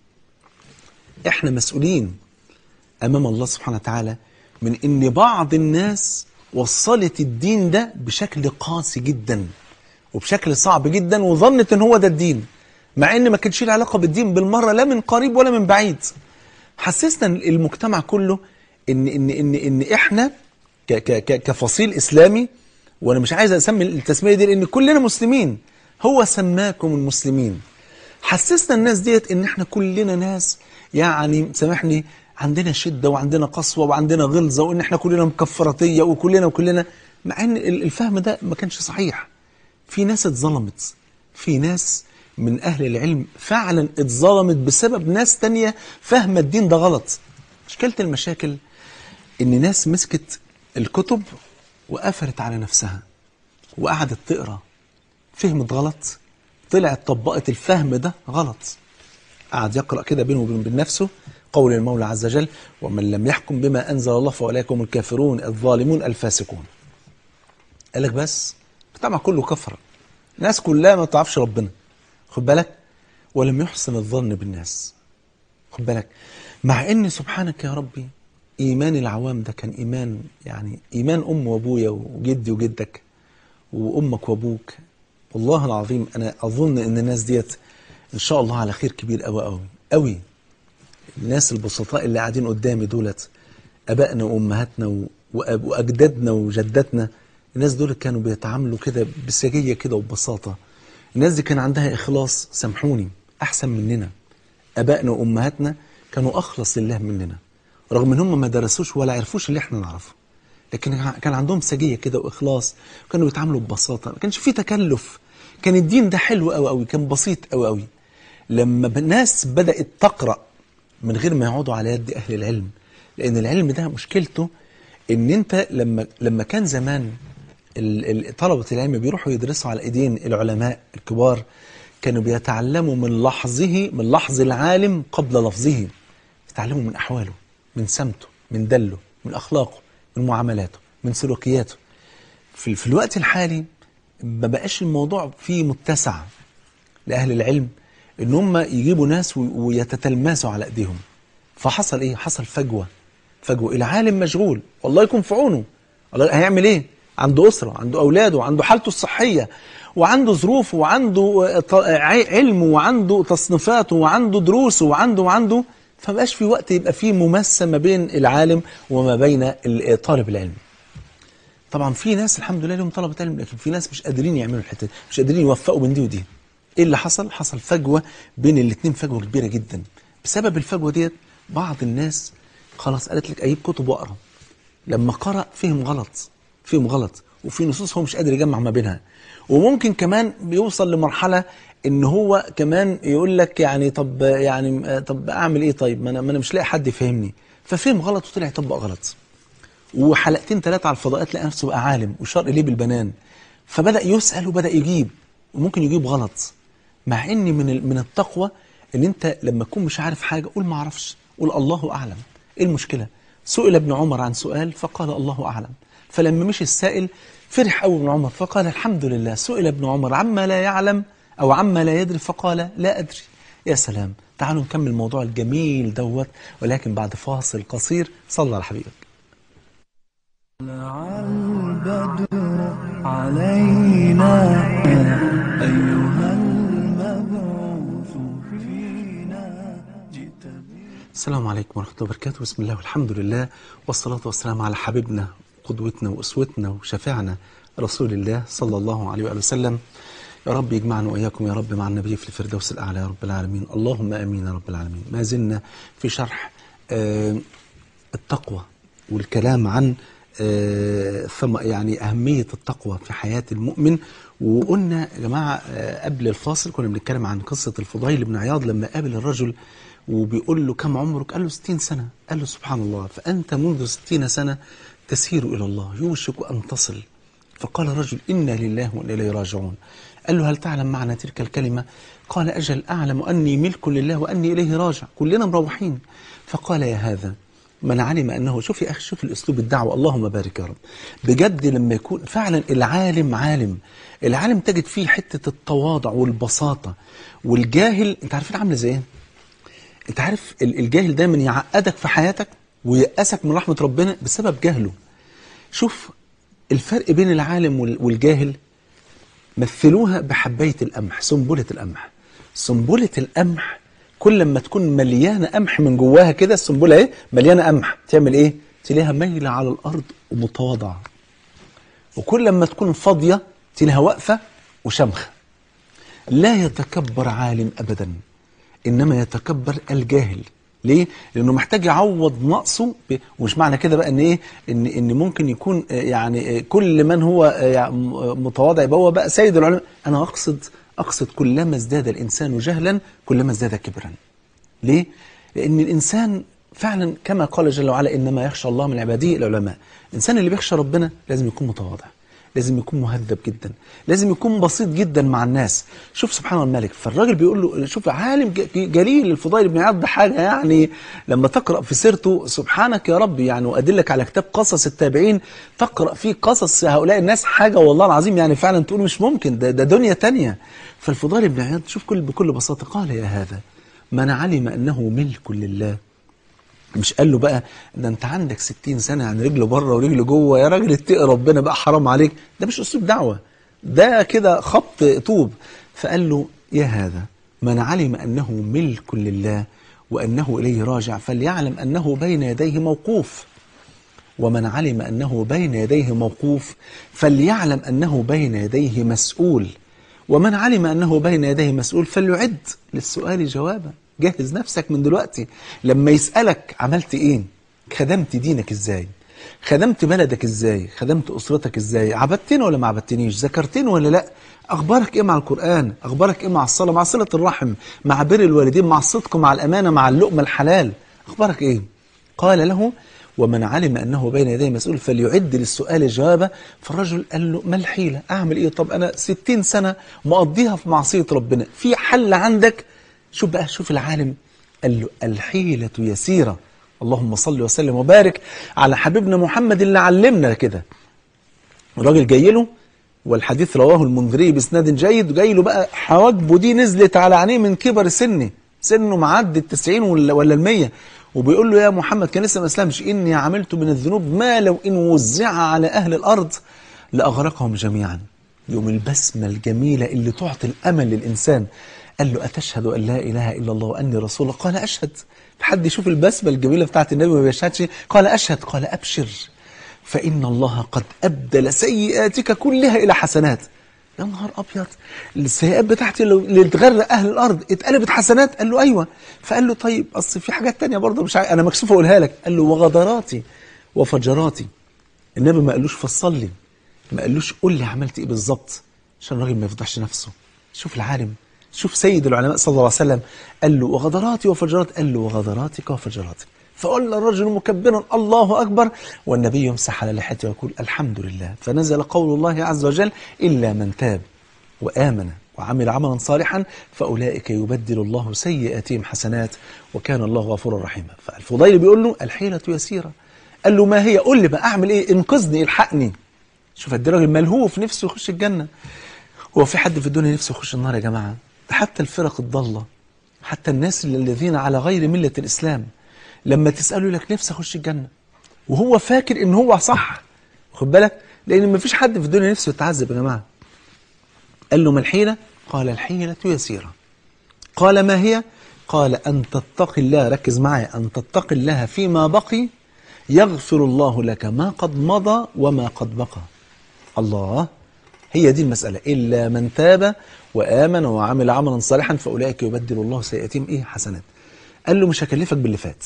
إحنا مسؤولين امام الله سبحانه وتعالى من ان بعض الناس وصلت الدين ده بشكل قاسي جدا وبشكل صعب جدا وظنت ان هو ده الدين مع ان ما كانش له علاقه بالدين بالمره لا من قريب ولا من بعيد حسسنا المجتمع كله ان ان ان ان احنا ك ك ك كفصيل اسلامي وانا مش عايز اسمي التسميه دي لان كلنا مسلمين هو سماكم المسلمين حسسنا الناس ديت ان احنا كلنا ناس يعني سامحني عندنا شده وعندنا قسوه وعندنا غلظه وان احنا كلنا مكفراتيه وكلنا وكلنا مع ان ال- الفهم ده ما كانش صحيح في ناس اتظلمت في ناس من اهل العلم فعلا اتظلمت بسبب ناس تانية فاهمه الدين ده غلط مشكله المشاكل ان ناس مسكت الكتب وقفلت على نفسها وقعدت تقرا فهمت غلط طلعت طبقت الفهم ده غلط قعد يقرأ كده بينه وبين نفسه قول المولى عز وجل ومن لم يحكم بما أنزل الله فأولئك هم الكافرون الظالمون الفاسقون قال لك بس المجتمع كله كفر الناس كلها ما تعرفش ربنا خد بالك ولم يحسن الظن بالناس خد بالك مع ان سبحانك يا ربي ايمان العوام ده كان ايمان يعني ايمان ام وابويا وجدي وجدك وامك وابوك والله العظيم انا اظن ان الناس ديت ان شاء الله على خير كبير قوي قوي قوي الناس البسطاء اللي قاعدين قدامي دولت ابائنا وامهاتنا و- وأب- واجدادنا وجداتنا الناس دول كانوا بيتعاملوا كده بسجيه كده وببساطه الناس دي كان عندها اخلاص سامحوني احسن مننا ابائنا وامهاتنا كانوا اخلص لله مننا رغم ان هم ما درسوش ولا عرفوش اللي احنا نعرفه لكن كان عندهم سجيه كده واخلاص كانوا بيتعاملوا ببساطه ما كانش فيه تكلف كان الدين ده حلو قوي قوي كان بسيط قوي قوي لما الناس بدات تقرا من غير ما يقعدوا على يد اهل العلم لان العلم ده مشكلته ان انت لما لما كان زمان ال- ال- طلبه العلم بيروحوا يدرسوا على ايدين العلماء الكبار كانوا بيتعلموا من لحظه من لحظ العالم قبل لفظه يتعلموا من احواله من سمته من دله من اخلاقه من معاملاته من سلوكياته في, في الوقت الحالي ما بقاش الموضوع فيه متسع لأهل العلم إن هم يجيبوا ناس وي- ويتتلمسوا على إيديهم فحصل إيه؟ حصل فجوة فجوة العالم مشغول والله يكون في عونه الله هيعمل إيه؟ عنده أسرة عنده أولاده عنده حالته الصحية وعنده ظروفه وعنده آه، ط- آه، عي- علمه وعنده تصنيفاته وعنده دروسه وعنده وعنده فمبقاش في وقت يبقى فيه مماسة ما بين العالم وما بين ال- طالب العلم طبعا في ناس الحمد لله لهم طلبة علم لكن في ناس مش قادرين يعملوا الحته دي مش قادرين يوفقوا بين دي ودي ايه اللي حصل حصل فجوه بين الاثنين فجوه كبيره جدا بسبب الفجوه ديت بعض الناس خلاص قالت لك اجيب كتب واقرا لما قرأ فهم غلط فهم غلط وفي نصوص هو مش قادر يجمع ما بينها وممكن كمان بيوصل لمرحلة ان هو كمان يقول لك يعني طب يعني طب اعمل ايه طيب ما انا ما انا مش لاقي حد يفهمني ففهم غلط وطلع يطبق غلط وحلقتين ثلاثة على الفضاءات لقى نفسه بقى عالم وشار إليه بالبنان فبدأ يسأل وبدأ يجيب وممكن يجيب غلط مع ان من ال- من التقوى ان انت لما تكون مش عارف حاجة قول ما اعرفش قول الله اعلم ايه المشكلة سئل ابن عمر عن سؤال فقال الله اعلم فلما مشي السائل فرح قوي ابن عمر فقال الحمد لله سئل ابن عمر عما لا يعلم او عما لا يدري فقال لا ادري يا سلام تعالوا نكمل الموضوع الجميل دوت ولكن بعد فاصل قصير صلى على حبيبك طلع البدر علينا أيها المبعوث فينا جئت السلام عليكم ورحمة الله وبركاته بسم الله والحمد لله والصلاة والسلام على حبيبنا قدوتنا وأسوتنا وشفيعنا رسول الله صلى الله عليه وآله وسلم يا رب يجمعنا وإياكم يا رب مع النبي في الفردوس الأعلى يا رب العالمين اللهم آمين يا رب العالمين ما زلنا في شرح آه التقوى والكلام عن آه، ثم يعني أهمية التقوى في حياة المؤمن وقلنا يا جماعة آه، قبل الفاصل كنا بنتكلم عن قصة الفضيل بن عياض لما قابل الرجل وبيقول له كم عمرك قال له 60 سنة قال له سبحان الله فأنت منذ 60 سنة تسير إلى الله يوشك أن تصل فقال الرجل إنا لله وإنا إليه راجعون قال له هل تعلم معنى تلك الكلمة قال أجل أعلم أني ملك لله وأني إليه راجع كلنا مروحين فقال يا هذا من علم أنه شوف يا أخي شوف الأسلوب الدعوة اللهم بارك يا رب بجد لما يكون فعلا العالم عالم العالم تجد فيه حتة التواضع والبساطة والجاهل أنت عارفين عامل زي إيه؟ انت عارف ال- الجاهل دايما يعقدك في حياتك ويأسك من رحمة ربنا بسبب جهله شوف الفرق بين العالم وال- والجاهل مثلوها بحباية القمح سنبلة القمح سنبلة القمح كل ما تكون مليانة قمح من جواها كده السنبلة ايه مليانة قمح تعمل ايه تلاقيها مايلة على الأرض ومتواضعة وكل ما تكون فاضية تلاقيها واقفة وشمخة لا يتكبر عالم أبدا إنما يتكبر الجاهل ليه؟ لأنه محتاج يعوض نقصه ب... ومش معنى كده بقى إن إيه؟ إن إن ممكن يكون آه، يعني آه، كل من هو آه، يعني م- آه، متواضع يبقى هو بقى سيد العلماء أنا أقصد أقصد كلما ازداد الإنسان جهلا كلما ازداد كبرا ليه؟ لأن الإنسان فعلا كما قال جل وعلا إنما يخشى الله من عباده العلماء الإنسان اللي بيخشى ربنا لازم يكون متواضع لازم يكون مهذب جدا لازم يكون بسيط جدا مع الناس شوف سبحان الملك فالراجل بيقول له شوف عالم ج- جليل الفضيل بن عياض ده حاجه يعني لما تقرا في سيرته سبحانك يا رب يعني وادلك على كتاب قصص التابعين تقرا فيه قصص هؤلاء الناس حاجه والله العظيم يعني فعلا تقول مش ممكن ده, ده دنيا تانية فالفضيل بن عياض شوف كل بكل بساطه قال يا هذا من علم أنه ملك لله مش قال له بقى ده انت عندك 60 سنة يعني رجل بره ورجل جوه يا راجل اتقي ربنا بقى حرام عليك ده مش اسلوب دعوة ده كده خبط طوب فقال له يا هذا من علم أنه ملك لله وأنه إليه راجع فليعلم أنه بين يديه موقوف ومن علم أنه بين يديه موقوف فليعلم أنه بين يديه مسؤول ومن علم أنه بين يديه مسؤول فليعد للسؤال جوابا جهز نفسك من دلوقتي لما يسألك عملت إيه خدمت دينك إزاي خدمت بلدك إزاي خدمت أسرتك إزاي عبدتني ولا ما عبدتنيش ذكرتني ولا لا أخبارك إيه مع القرآن أخبارك إيه مع الصلاة مع صلة الرحم مع بر الوالدين مع الصدق مع الأمانة مع اللقمة الحلال أخبارك إيه قال له ومن علم أنه بين يديه مسؤول فليعد للسؤال جوابا فالرجل قال له ما الحيلة أعمل إيه طب أنا ستين سنة مقضيها في معصية ربنا في حل عندك شوف بقى شوف العالم قال له الحيلة يسيرة اللهم صل وسلم وبارك على حبيبنا محمد اللي علمنا كده الراجل جاي له والحديث رواه المنذري باسناد جيد جاي له بقى حواجبه دي نزلت على عينيه من كبر سنه سنه معدي التسعين ولا ولا المية وبيقول له يا محمد كان لسه ما اسلمش اني عملت من الذنوب ما لو ان وزع على اهل الارض لاغرقهم جميعا يوم البسمه الجميله اللي تعطي الامل للانسان قال له اتشهد ان لا اله الا الله واني رسول الله قال اشهد حد يشوف البسمه الجميله بتاعت النبي ما بيشهدش قال اشهد قال ابشر فإن الله قد أبدل سيئاتك كلها إلى حسنات يا نهار أبيض السيئات بتاعتي اللي تغرق أهل الأرض اتقلبت حسنات قال له أيوة فقال له طيب أصل في حاجات تانية برضه مش عارف أنا مكسوف أقولها لك قال له وغدراتي وفجراتي النبي ما قالوش فصل لي ما قالوش قول لي عملت إيه بالظبط عشان الراجل ما يفضحش نفسه شوف العالم شوف سيد العلماء صلى الله عليه وسلم قال له وغدراتي وفجراتي قال له وغدراتك وفجراتك فقال الرجل مكبرا الله أكبر والنبي يمسح على لحيته ويقول الحمد لله فنزل قول الله عز وجل إلا من تاب وآمن وعمل عملا صالحا فأولئك يبدل الله سيئاتهم حسنات وكان الله غفورا رحيما فالفضيل بيقول له الحيلة يسيرة قال له ما هي قول لي بقى أعمل إيه انقذني الحقني شوف قد الراجل ملهوف نفسه يخش الجنة هو في حد في الدنيا نفسه يخش النار يا جماعة ده حتى الفرق الضالة حتى الناس الذين على غير ملة الإسلام لما تسأله لك نفسي أخش الجنة وهو فاكر إن هو صح خد بالك لأن ما فيش حد في الدنيا نفسه يتعذب يا جماعة قال له ما الحيلة قال الحيلة يسيرة قال ما هي قال أن تتقي الله ركز معايا أن تتقي الله فيما بقي يغفر الله لك ما قد مضى وما قد بقى الله هي دي المسألة إلا من تاب وآمن وعمل عملا صالحا فأولئك يبدل الله سيئاتهم إيه حسنات قال له مش هكلفك باللي فات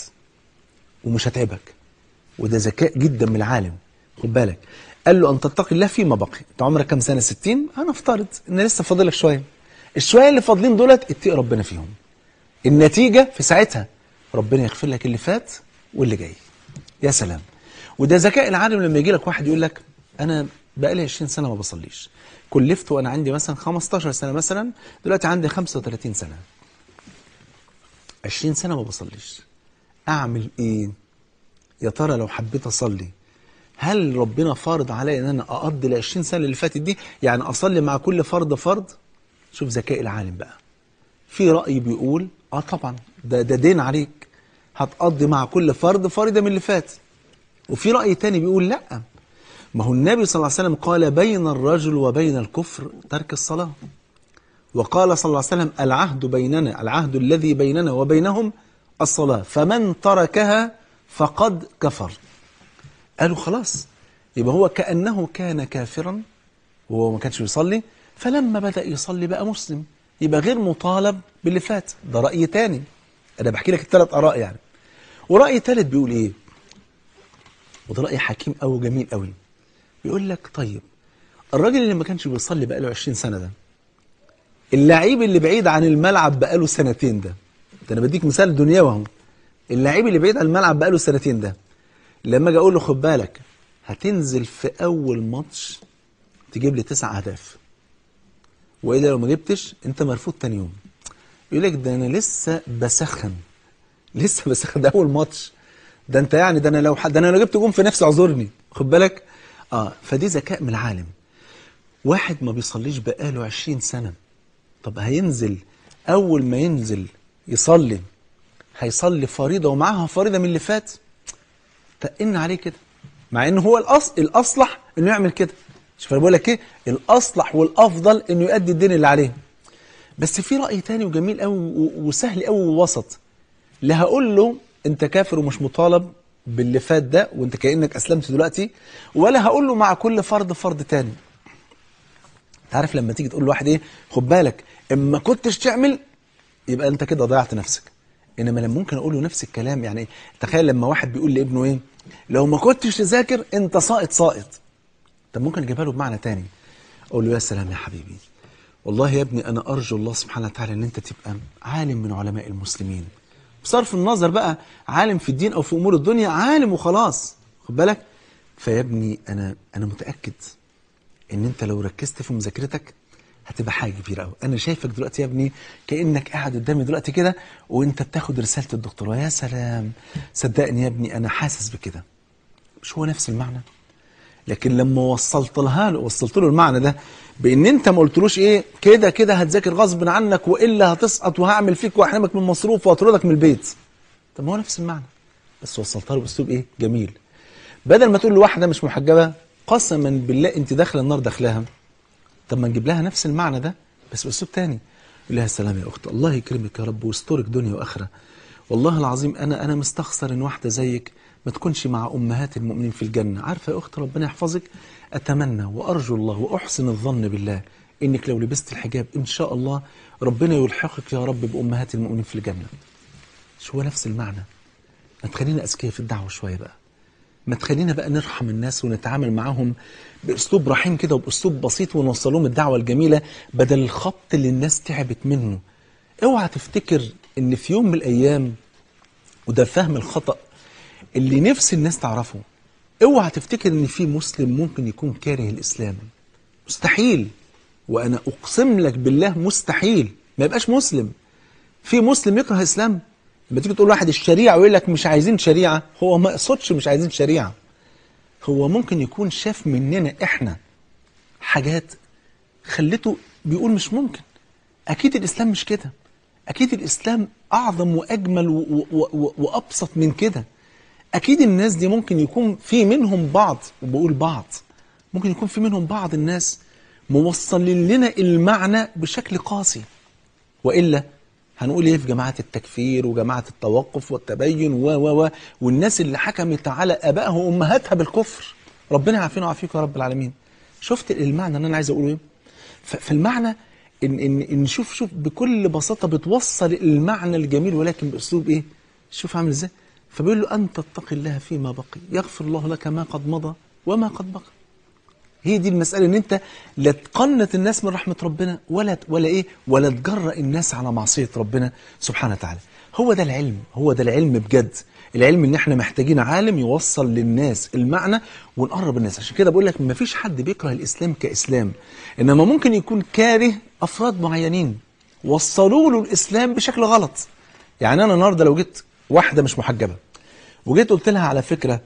ومش هتعبك وده ذكاء جدا من العالم خد بالك قال له أن تتقي الله فيما بقي أنت عمرك كام سنة 60 أنا افترض إن لسه فاضلك شوية الشوية اللي فاضلين دولت اتقي ربنا فيهم النتيجة في ساعتها ربنا يغفر لك اللي فات واللي جاي يا سلام وده ذكاء العالم لما يجي لك واحد يقول لك أنا بقالي 20 سنة ما بصليش كلفت وأنا عندي مثلا 15 سنة مثلا دلوقتي عندي 35 سنة 20 سنة ما بصليش أعمل إيه يا ترى لو حبيت أصلي هل ربنا فارض عليا ان انا اقضي ال 20 سنه اللي فاتت دي يعني اصلي مع كل فرض فرض شوف ذكاء العالم بقى في راي بيقول اه طبعا ده ده دين عليك هتقضي مع كل فرض فريضه من اللي فات وفي راي تاني بيقول لا ما هو النبي صلى الله عليه وسلم قال بين الرجل وبين الكفر ترك الصلاه وقال صلى الله عليه وسلم العهد بيننا العهد الذي بيننا وبينهم الصلاه فمن تركها فقد كفر قالوا خلاص يبقى هو كأنه كان كافرا وهو ما كانش بيصلي فلما بدأ يصلي بقى مسلم يبقى غير مطالب باللي فات ده رأي تاني أنا بحكي لك الثلاث آراء يعني ورأي ثالث بيقول إيه وده رأي حكيم أو جميل قوي بيقول لك طيب الراجل اللي ما كانش بيصلي بقاله 20 سنة ده اللعيب اللي بعيد عن الملعب بقاله سنتين ده ده أنا بديك مثال دنيوي اهو اللعيب اللي بعيد عن الملعب بقاله سنتين ده لما اجي اقول له خد بالك هتنزل في اول ماتش تجيب لي تسع اهداف والا لو ما جبتش انت مرفوض تاني يوم يقول لك ده انا لسه بسخن لسه بسخن ده اول ماتش ده انت يعني ده انا لو ده انا لو جبت جون في نفسي اعذرني خد بالك اه فدي ذكاء من العالم واحد ما بيصليش بقاله 20 سنه طب هينزل اول ما ينزل يصلي هيصلي فريضة ومعاها فريضة من اللي فات تقن عليه كده مع ان هو الأصل الاصلح انه يعمل كده شوف انا بقول لك ايه الاصلح والافضل انه يؤدي الدين اللي عليه بس في راي تاني وجميل قوي وسهل قوي ووسط لا هقول له انت كافر ومش مطالب باللي فات ده وانت كانك اسلمت دلوقتي ولا هقول له مع كل فرض فرض تاني تعرف لما تيجي تقول لواحد ايه خد بالك اما كنتش تعمل يبقى انت كده ضيعت نفسك انما لما ممكن اقول له نفس الكلام يعني تخيل لما واحد بيقول لابنه ايه لو ما كنتش تذاكر انت ساقط ساقط طب ممكن اجيبها له بمعنى تاني اقول له يا سلام يا حبيبي والله يا ابني انا ارجو الله سبحانه وتعالى ان انت تبقى عالم من علماء المسلمين بصرف النظر بقى عالم في الدين او في امور الدنيا عالم وخلاص خد بالك فيا ابني انا انا متاكد ان انت لو ركزت في مذاكرتك هتبقى حاجه كبيره قوي انا شايفك دلوقتي يا ابني كانك قاعد قدامي دلوقتي كده وانت بتاخد رساله الدكتوراه يا سلام صدقني يا ابني انا حاسس بكده مش هو نفس المعنى لكن لما وصلت لها له وصلت له المعنى ده بان انت ما قلتلوش ايه كده كده هتذاكر غصب عنك والا هتسقط وهعمل فيك واحرمك من مصروف واطردك من البيت طب ما هو نفس المعنى بس وصلتها له باسلوب ايه جميل بدل ما تقول لواحده مش محجبه قسما بالله انت داخله النار داخلها طب ما نجيب لها نفس المعنى ده بس باسلوب تاني يقول لها السلام يا اخت الله يكرمك يا رب ويسترك دنيا واخره والله العظيم انا انا مستخسر ان واحده زيك ما تكونش مع امهات المؤمنين في الجنه عارفه يا اخت ربنا يحفظك اتمنى وارجو الله واحسن الظن بالله انك لو لبست الحجاب ان شاء الله ربنا يلحقك يا رب بامهات المؤمنين في الجنه مش هو نفس المعنى ما تخلينا اذكياء في الدعوه شويه بقى ما تخلينا بقى نرحم الناس ونتعامل معاهم باسلوب رحيم كده وباسلوب بسيط ونوصل لهم الدعوه الجميله بدل الخبط اللي الناس تعبت منه اوعى تفتكر ان في يوم من الايام وده فهم الخطا اللي نفس الناس تعرفه اوعى تفتكر ان في مسلم ممكن يكون كاره الاسلام مستحيل وانا اقسم لك بالله مستحيل ما يبقاش مسلم في مسلم يكره الاسلام لما تيجي تقول واحد الشريعه ويقول لك مش عايزين شريعه هو ما يقصدش مش عايزين شريعه هو ممكن يكون شاف مننا احنا حاجات خلته بيقول مش ممكن اكيد الاسلام مش كده اكيد الاسلام اعظم واجمل و و و وابسط من كده اكيد الناس دي ممكن يكون في منهم بعض وبقول بعض ممكن يكون في منهم بعض الناس موصلين لنا المعنى بشكل قاسي والا هنقول ايه في جماعه التكفير وجماعه التوقف والتبين و و و والناس اللي حكمت على ابائها وامهاتها بالكفر ربنا يعافينا ويعافيك يا رب العالمين شفت المعنى اللي انا عايز اقوله ايه فالمعنى ان ان ان شوف شوف بكل بساطه بتوصل المعنى الجميل ولكن باسلوب ايه شوف عامل ازاي فبيقول له أن تتقي الله فيما بقي يغفر الله لك ما قد مضى وما قد بقي هي دي المسألة ان انت لا تقنط الناس من رحمة ربنا ولا ولا ايه ولا تجرأ الناس على معصية ربنا سبحانه وتعالى هو ده العلم هو ده العلم بجد العلم ان احنا محتاجين عالم يوصل للناس المعنى ونقرب الناس عشان كده بقول لك ما فيش حد بيكره الاسلام كاسلام انما ممكن يكون كاره افراد معينين وصلوا له الاسلام بشكل غلط يعني انا النهارده لو جيت واحده مش محجبه وجيت قلت لها على فكره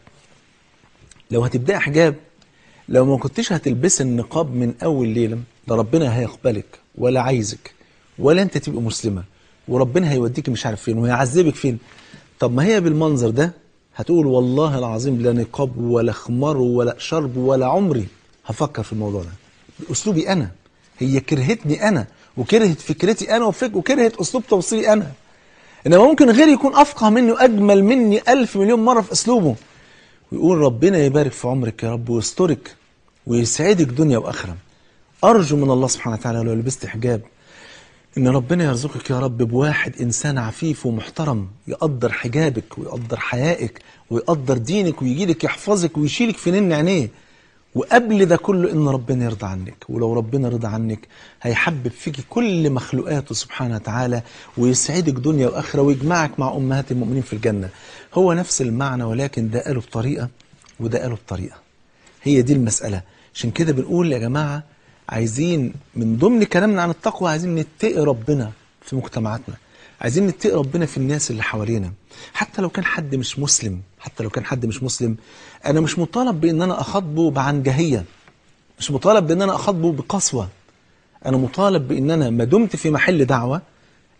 لو هتبداي حجاب لو ما كنتش هتلبسي النقاب من اول ليله ده ربنا هيقبلك ولا عايزك ولا انت تبقى مسلمه وربنا هيوديك مش عارف فين وهيعذبك فين طب ما هي بالمنظر ده هتقول والله العظيم لا نقاب ولا خمار ولا شرب ولا عمري هفكر في الموضوع ده باسلوبي انا هي كرهتني انا وكرهت فكرتي انا وفك وكرهت اسلوب توصيلي انا انما ممكن غيري يكون افقه مني واجمل مني ألف مليون مره في اسلوبه ويقول ربنا يبارك في عمرك يا رب ويسترك ويسعدك دنيا واخره ارجو من الله سبحانه وتعالى لو لبست حجاب ان ربنا يرزقك يا رب بواحد انسان عفيف ومحترم يقدر حجابك ويقدر حيائك ويقدر دينك ويجي لك يحفظك ويشيلك في نن عينيه وقبل ده كله ان ربنا يرضى عنك ولو ربنا رضى عنك هيحبب فيك كل مخلوقاته سبحانه وتعالى ويسعدك دنيا واخره ويجمعك مع امهات المؤمنين في الجنه هو نفس المعنى ولكن ده قاله بطريقه وده قاله بطريقه هي دي المساله عشان كده بنقول يا جماعه عايزين من ضمن كلامنا عن التقوى عايزين نتقي ربنا في مجتمعاتنا عايزين نتقي ربنا في الناس اللي حوالينا حتى لو كان حد مش مسلم حتى لو كان حد مش مسلم انا مش مطالب بان انا اخاطبه بعنجهيه مش مطالب بان انا اخاطبه بقسوه انا مطالب بان انا ما دمت في محل دعوه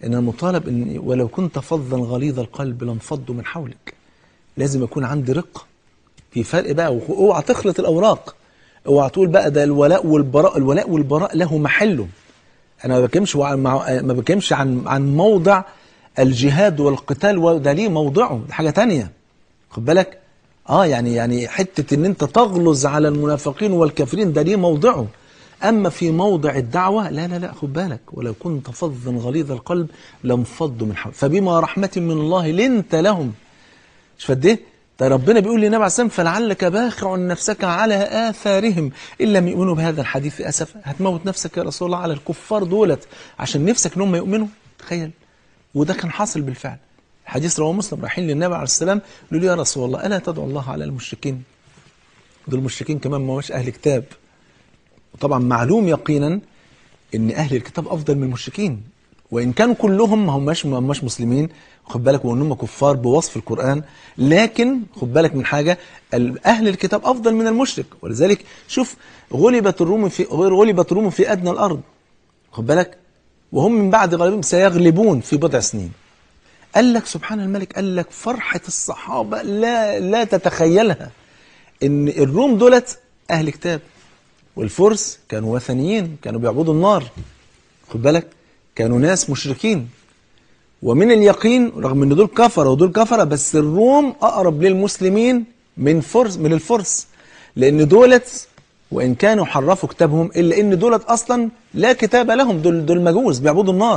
ان المطالب ان ولو كنت فظا غليظ القلب لانفضوا من حولك لازم يكون عندي رقه في فرق بقى اوعى تخلط الاوراق اوعى تقول بقى ده الولاء والبراء الولاء والبراء له محله انا ما بكلمش وع- مع- ما بكلمش عن عن موضع الجهاد والقتال وده ليه موضعه ده حاجه تانية خد بالك اه يعني يعني حته ان انت تغلظ على المنافقين والكافرين ده ليه موضعه اما في موضع الدعوه لا لا لا خد بالك ولو كنت فظا غليظ القلب لانفضوا من حولك فبما رحمه من الله لنت لهم مش فد ايه ده ربنا بيقول للنبي عليه الصلاه والسلام فلعلك باخع نفسك على اثارهم ان لم يؤمنوا بهذا الحديث اسفا هتموت نفسك يا رسول الله على الكفار دولت عشان نفسك ان هم يؤمنوا تخيل وده كان حاصل بالفعل الحديث رواه مسلم رايحين للنبي عليه السلام يقولوا له يا رسول الله الا تدعو الله على المشركين دول المشركين كمان ما هوش اهل كتاب وطبعا معلوم يقينا ان اهل الكتاب افضل من المشركين وان كانوا كلهم ما هماش ما هماش مسلمين خد بالك وان هم كفار بوصف القران لكن خد بالك من حاجه ال- اهل الكتاب افضل من المشرك ولذلك شوف غلبت الروم في غير غلبت الروم في ادنى الارض خد بالك وهم من بعد غلبهم سيغلبون في بضع سنين قال لك سبحان الملك قال لك فرحه الصحابه لا لا تتخيلها ان الروم دولت اهل كتاب والفرس كانوا وثنيين كانوا بيعبدوا النار خد بالك كانوا ناس مشركين ومن اليقين رغم ان دول كفره ودول كفره بس الروم اقرب للمسلمين من فرس من الفرس لان دولت وان كانوا حرفوا كتابهم الا ان دولت اصلا لا كتاب لهم دول دول مجوس بيعبدوا النار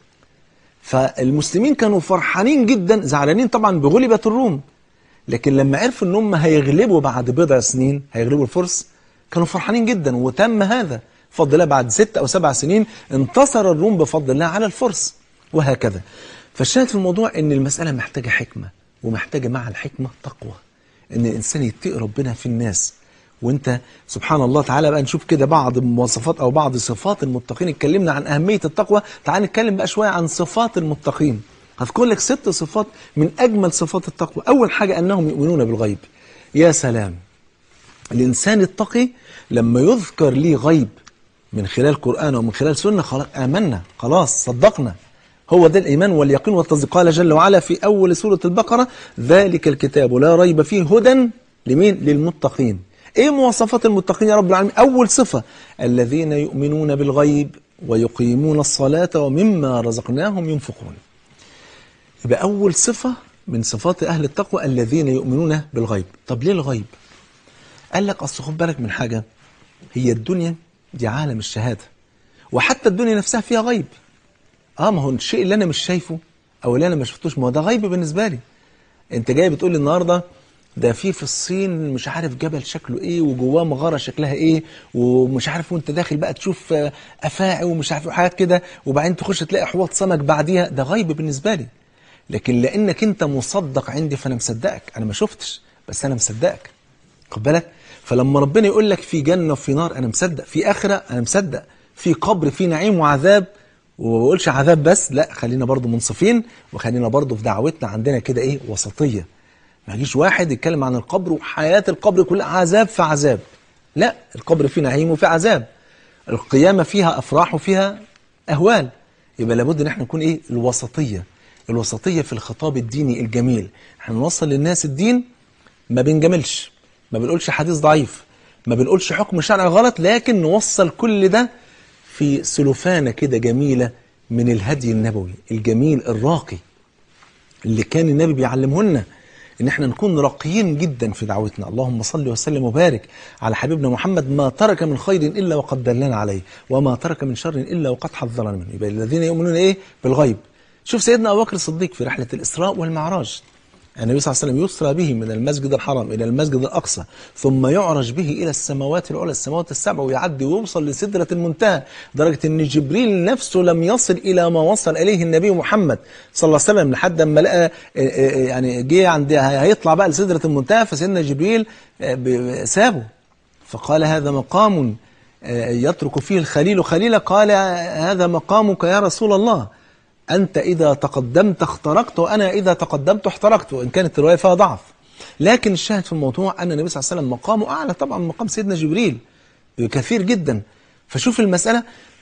فالمسلمين كانوا فرحانين جدا زعلانين طبعا بغلبة الروم لكن لما عرفوا ان هم هيغلبوا بعد بضع سنين هيغلبوا الفرس كانوا فرحانين جدا وتم هذا بفضل الله بعد ست او سبع سنين انتصر الروم بفضل الله على الفرس وهكذا فالشاهد في الموضوع ان المسألة محتاجة حكمة ومحتاجة مع الحكمة تقوى ان الانسان يتقي ربنا في الناس وانت سبحان الله تعالى بقى نشوف كده بعض المواصفات او بعض صفات المتقين اتكلمنا عن اهميه التقوى تعال نتكلم بقى شويه عن صفات المتقين هذكر لك ست صفات من اجمل صفات التقوى اول حاجه انهم يؤمنون بالغيب يا سلام الانسان التقي لما يذكر ليه غيب من خلال قران ومن خلال سنه خلاص امنا خلاص صدقنا هو ده الإيمان واليقين والتصديق قال جل وعلا في أول سورة البقرة ذلك الكتاب لا ريب فيه هدى لمين؟ للمتقين إيه مواصفات المتقين يا رب العالمين؟ أول صفة الذين يؤمنون بالغيب ويقيمون الصلاة ومما رزقناهم ينفقون يبقى أول صفة من صفات أهل التقوى الذين يؤمنون بالغيب طب ليه الغيب؟ قال لك أصل خد بالك من حاجة هي الدنيا دي عالم الشهادة وحتى الدنيا نفسها فيها غيب اه ما هو الشيء اللي انا مش شايفه او اللي انا ما شفتوش ما هو ده غيب بالنسبه لي انت جاي بتقول لي النهارده ده في في الصين مش عارف جبل شكله ايه وجواه مغاره شكلها ايه ومش عارف وانت داخل بقى تشوف آه، افاعي ومش عارف حاجات كده وبعدين تخش تلاقي حوض سمك بعديها ده غيب بالنسبه لي لكن لانك انت مصدق عندي فانا مصدقك انا ما شفتش بس انا مصدقك خد بالك فلما ربنا يقول لك في جنه وفي نار انا مصدق في اخره انا مصدق في قبر في نعيم وعذاب وما بقولش عذاب بس لا خلينا برضو منصفين وخلينا برضو في دعوتنا عندنا كده ايه وسطيه ما يجيش واحد يتكلم عن القبر وحياه القبر كلها عذاب في عذاب لا القبر فيه نعيم وفيه عذاب القيامه فيها افراح وفيها اهوال يبقى لابد ان احنا نكون ايه الوسطيه الوسطيه في الخطاب الديني الجميل احنا نوصل للناس الدين ما بنجاملش ما بنقولش حديث ضعيف ما بنقولش حكم شرعي غلط لكن نوصل كل ده في سلوفانة كده جميلة من الهدي النبوي الجميل الراقي اللي كان النبي بيعلمه لنا ان احنا نكون راقيين جدا في دعوتنا اللهم صل وسلم وبارك على حبيبنا محمد ما ترك من خير الا وقد دلنا عليه وما ترك من شر الا وقد حذرنا منه يبقى الذين يؤمنون ايه بالغيب شوف سيدنا ابو بكر الصديق في رحله الاسراء والمعراج النبي صلى الله عليه وسلم يسرى به من المسجد الحرام إلى المسجد الأقصى ثم يعرج به إلى السماوات العلى السماوات السبع ويعدي ويوصل لسدرة المنتهى درجة أن جبريل نفسه لم يصل إلى ما وصل إليه النبي محمد صلى الله عليه وسلم لحد ما لقى آه، آه، يعني جه عند هيطلع بقى لسدرة المنتهى فسيدنا جبريل آه، ب- سابه فقال هذا مقام آه، يترك فيه الخليل خليلا قال هذا مقامك يا رسول الله أنت إذا تقدمت اخترقت وأنا إذا تقدمت احترقت وإن كانت الرواية فيها ضعف لكن الشاهد في الموضوع أن النبي صلى الله عليه وسلم مقامه أعلى طبعا من مقام سيدنا جبريل كثير جدا فشوف المسألة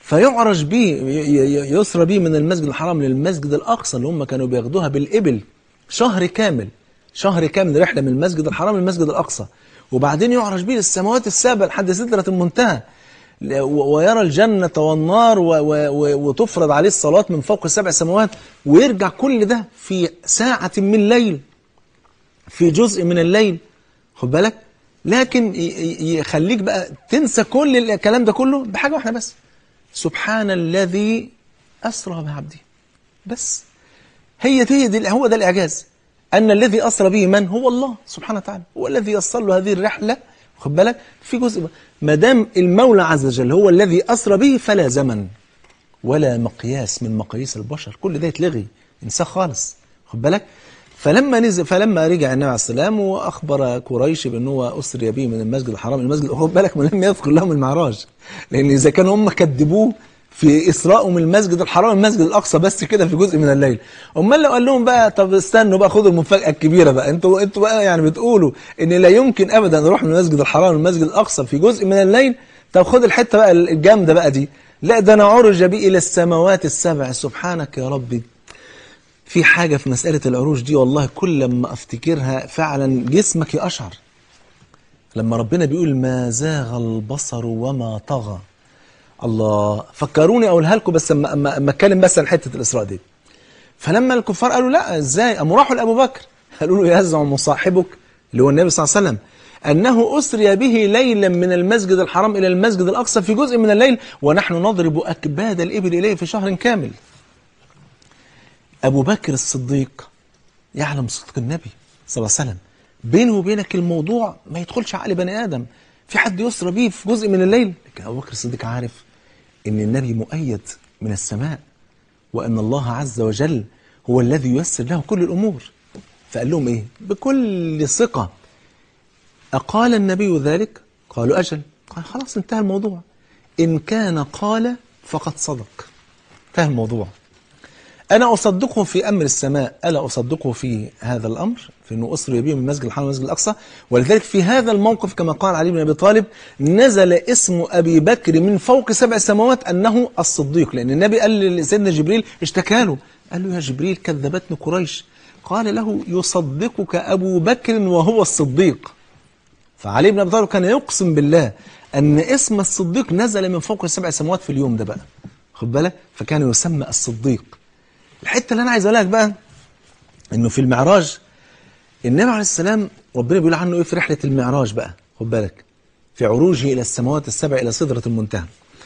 فيعرج بيه ي- ي- يسرى بيه من المسجد الحرام للمسجد الأقصى اللي هم كانوا بياخدوها بالإبل شهر كامل شهر كامل رحلة من المسجد الحرام للمسجد الأقصى وبعدين يعرج بيه للسماوات السابع لحد سدرة المنتهى ل- و- ويرى الجنة والنار و- و- و- وتفرض عليه الصلاة من فوق السبع سماوات ويرجع كل ده في ساعة من ليل في جزء من الليل خد بالك لكن ي- ي- يخليك بقى تنسى كل الكلام ده كله بحاجة واحدة بس سبحان الذي أسرى بعبده بس هي هي دي هو ده الإعجاز أن الذي أسرى به من هو الله سبحانه وتعالى هو الذي يصل له هذه الرحلة خد بالك في جزء ما دام المولى عز وجل هو الذي أسرى به فلا زمن ولا مقياس من مقاييس البشر كل ده يتلغي انساه خالص خد بالك فلما نزل فلما رجع النبي عليه السلام واخبر قريش بان هو اسري به من المسجد الحرام المسجد خد بالك من لم يذكر لهم المعراج لان اذا كانوا هم كذبوه في اسراءهم من المسجد الحرام المسجد الاقصى بس كده في جزء من الليل امال لو قال لهم بقى طب استنوا بقى خدوا المفاجاه الكبيره بقى انتوا انتوا بقى يعني بتقولوا ان لا يمكن ابدا نروح من المسجد الحرام للمسجد الاقصى في جزء من الليل طب خد الحته بقى الجامده بقى دي لا ده انا عرج بي الى السماوات السبع سبحانك يا ربي في حاجة في مسألة العروج دي والله كل لما أفتكرها فعلا جسمك يقشعر لما ربنا بيقول ما زاغ البصر وما طغى الله فكروني أقولها لكم بس أما أما أما أتكلم بس عن حتة الإسراء دي فلما الكفار قالوا لا إزاي قاموا راحوا لأبو بكر قالوا له يزعم صاحبك اللي هو النبي صلى الله عليه وسلم أنه أسري به ليلا من المسجد الحرام إلى المسجد الأقصى في جزء من الليل ونحن نضرب أكباد الإبل إليه في شهر كامل أبو بكر الصديق يعلم صدق النبي صلى الله عليه وسلم بينه وبينك الموضوع ما يدخلش عقل بني آدم في حد يسرى بيه في جزء من الليل لكن أبو بكر الصديق عارف إن النبي مؤيد من السماء وأن الله عز وجل هو الذي ييسر له كل الأمور فقال لهم إيه بكل ثقة أقال النبي ذلك قالوا أجل قال خلاص انتهى الموضوع إن كان قال فقد صدق انتهى الموضوع أنا أصدقه في أمر السماء ألا أصدقه في هذا الأمر في أنه أسري به من المسجد الحرام والمسجد الأقصى ولذلك في هذا الموقف كما قال علي بن أبي طالب نزل اسم أبي بكر من فوق سبع سماوات أنه الصديق لأن النبي قال لسيدنا جبريل اشتكى له قال له يا جبريل كذبتني قريش قال له يصدقك أبو بكر وهو الصديق فعلي بن أبي طالب كان يقسم بالله أن اسم الصديق نزل من فوق السبع سماوات في اليوم ده بقى خد بالك فكان يسمى الصديق الحته اللي انا عايز اقولها لك بقى انه في المعراج النبي عليه السلام ربنا بيقول عنه ايه في رحله المعراج بقى خد بالك في عروجه الى السماوات السبع الى سدره المنتهى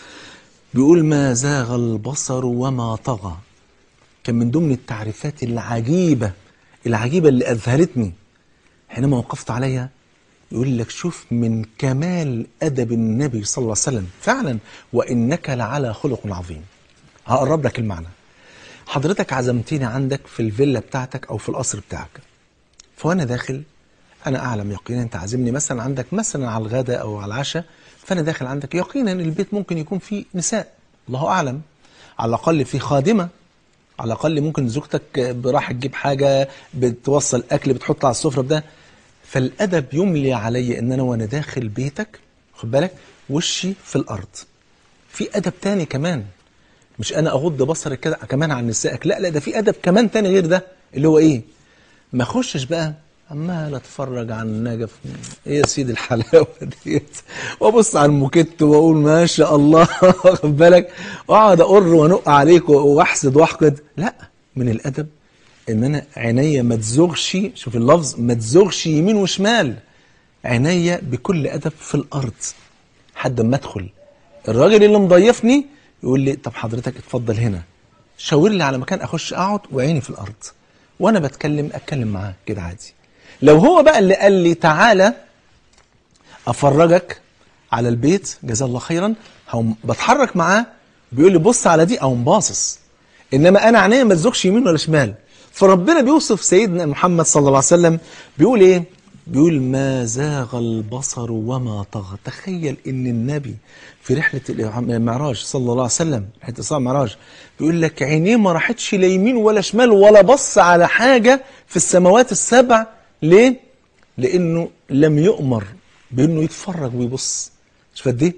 بيقول ما زاغ البصر وما طغى كان من ضمن التعريفات العجيبه العجيبه اللي اذهلتني حينما وقفت عليها يقول لك شوف من كمال ادب النبي صلى الله عليه وسلم فعلا وانك لعلى خلق عظيم هقرب لك المعنى حضرتك عزمتني عندك في الفيلا بتاعتك او في القصر بتاعك فوانا داخل انا اعلم يقينا انت عازمني مثلا عندك مثلا على الغداء او على العشاء فانا داخل عندك يقينا البيت ممكن يكون فيه نساء الله اعلم على الاقل في خادمه على الاقل ممكن زوجتك راح تجيب حاجه بتوصل اكل بتحط على السفره ده فالادب يملي علي ان انا وانا داخل بيتك خد بالك وشي في الارض في ادب تاني كمان مش انا اغض بصري كده كمان عن نسائك لا لا ده في ادب كمان تاني غير ده اللي هو ايه ما اخشش بقى عمال اتفرج على النجف ايه يا سيدي الحلاوه ديت وابص على الموكيت واقول ما شاء الله واخد بالك واقعد اقر وانق عليك واحسد واحقد لا من الادب ان انا عينيا ما تزغش شوف اللفظ ما تزغش يمين وشمال عينيا بكل ادب في الارض حد ما ادخل الراجل اللي مضيفني يقول لي طب حضرتك اتفضل هنا شاور لي على مكان اخش اقعد وعيني في الارض وانا بتكلم اتكلم معاه كده عادي لو هو بقى اللي قال لي تعالى افرجك على البيت جزاه الله خيرا هقوم بتحرك معاه بيقول لي بص على دي او باصص انما انا عينيا ما تزوجش يمين ولا شمال فربنا بيوصف سيدنا محمد صلى الله عليه وسلم بيقول ايه بيقول ما زاغ البصر وما طغى تخيل ان النبي في رحلة المعراج صلى الله عليه وسلم رحلة الإسراء المعراج بيقول لك عينيه ما راحتش لا يمين ولا شمال ولا بص على حاجة في السماوات السبع ليه؟ لأنه لم يؤمر بأنه يتفرج ويبص شوف قد ايه؟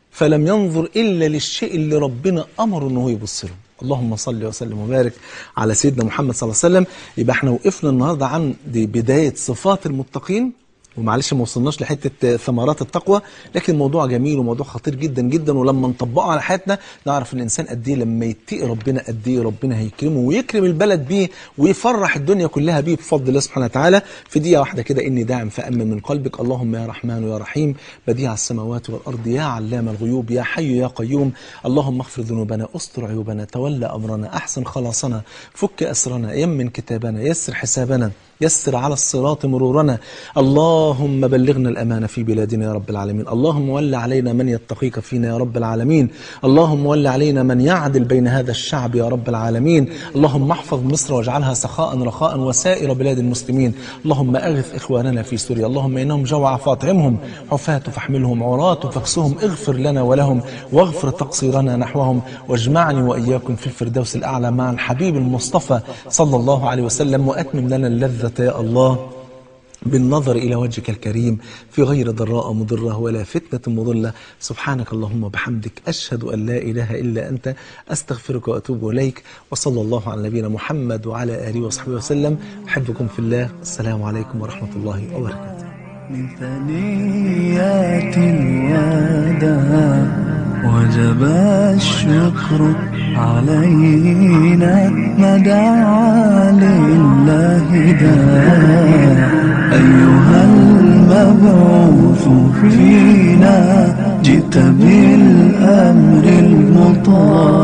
فلم ينظر إلا للشيء اللي ربنا أمره أنه يبص له اللهم صل وسلم وبارك على سيدنا محمد صلى الله عليه وسلم يبقى احنا وقفنا النهاردة عن دي بداية صفات المتقين ومعلش ما وصلناش لحته ثمرات التقوى لكن موضوع جميل وموضوع خطير جدا جدا ولما نطبقه على حياتنا نعرف ان الانسان قد ايه لما يتقي ربنا قد ايه ربنا هيكرمه ويكرم البلد بيه ويفرح الدنيا كلها بيه بفضل الله سبحانه وتعالى في دقيقه واحده كده اني داعم فامن من قلبك اللهم يا رحمن ويا رحيم بديع السماوات والارض يا علام الغيوب يا حي يا قيوم اللهم اغفر ذنوبنا استر عيوبنا تولى امرنا احسن خلاصنا فك اسرنا يمن كتابنا يسر حسابنا يسر على الصراط مرورنا اللهم بلغنا الأمانة في بلادنا يا رب العالمين اللهم ول علينا من يتقيك فينا يا رب العالمين اللهم ول علينا من يعدل بين هذا الشعب يا رب العالمين اللهم احفظ مصر واجعلها سخاء رخاء وسائر بلاد المسلمين اللهم أغث إخواننا في سوريا اللهم إنهم جوع فاطعمهم حفاة فاحملهم عراة فاكسهم اغفر لنا ولهم واغفر تقصيرنا نحوهم واجمعني وإياكم في الفردوس الأعلى مع الحبيب المصطفى صلى الله عليه وسلم وأتمم لنا اللذة يا الله بالنظر إلى وجهك الكريم في غير ضراء مضرة ولا فتنة مضلة سبحانك اللهم وبحمدك أشهد أن لا إله إلا أنت أستغفرك وأتوب إليك وصلى الله على نبينا محمد وعلى آله وصحبه وسلم أحبكم في الله السلام عليكم ورحمة الله وبركاته من ثنيات الوداع وجب الشكر علينا ما دعا لله داع أيها المبعوث فينا جئت بالأمر المطاع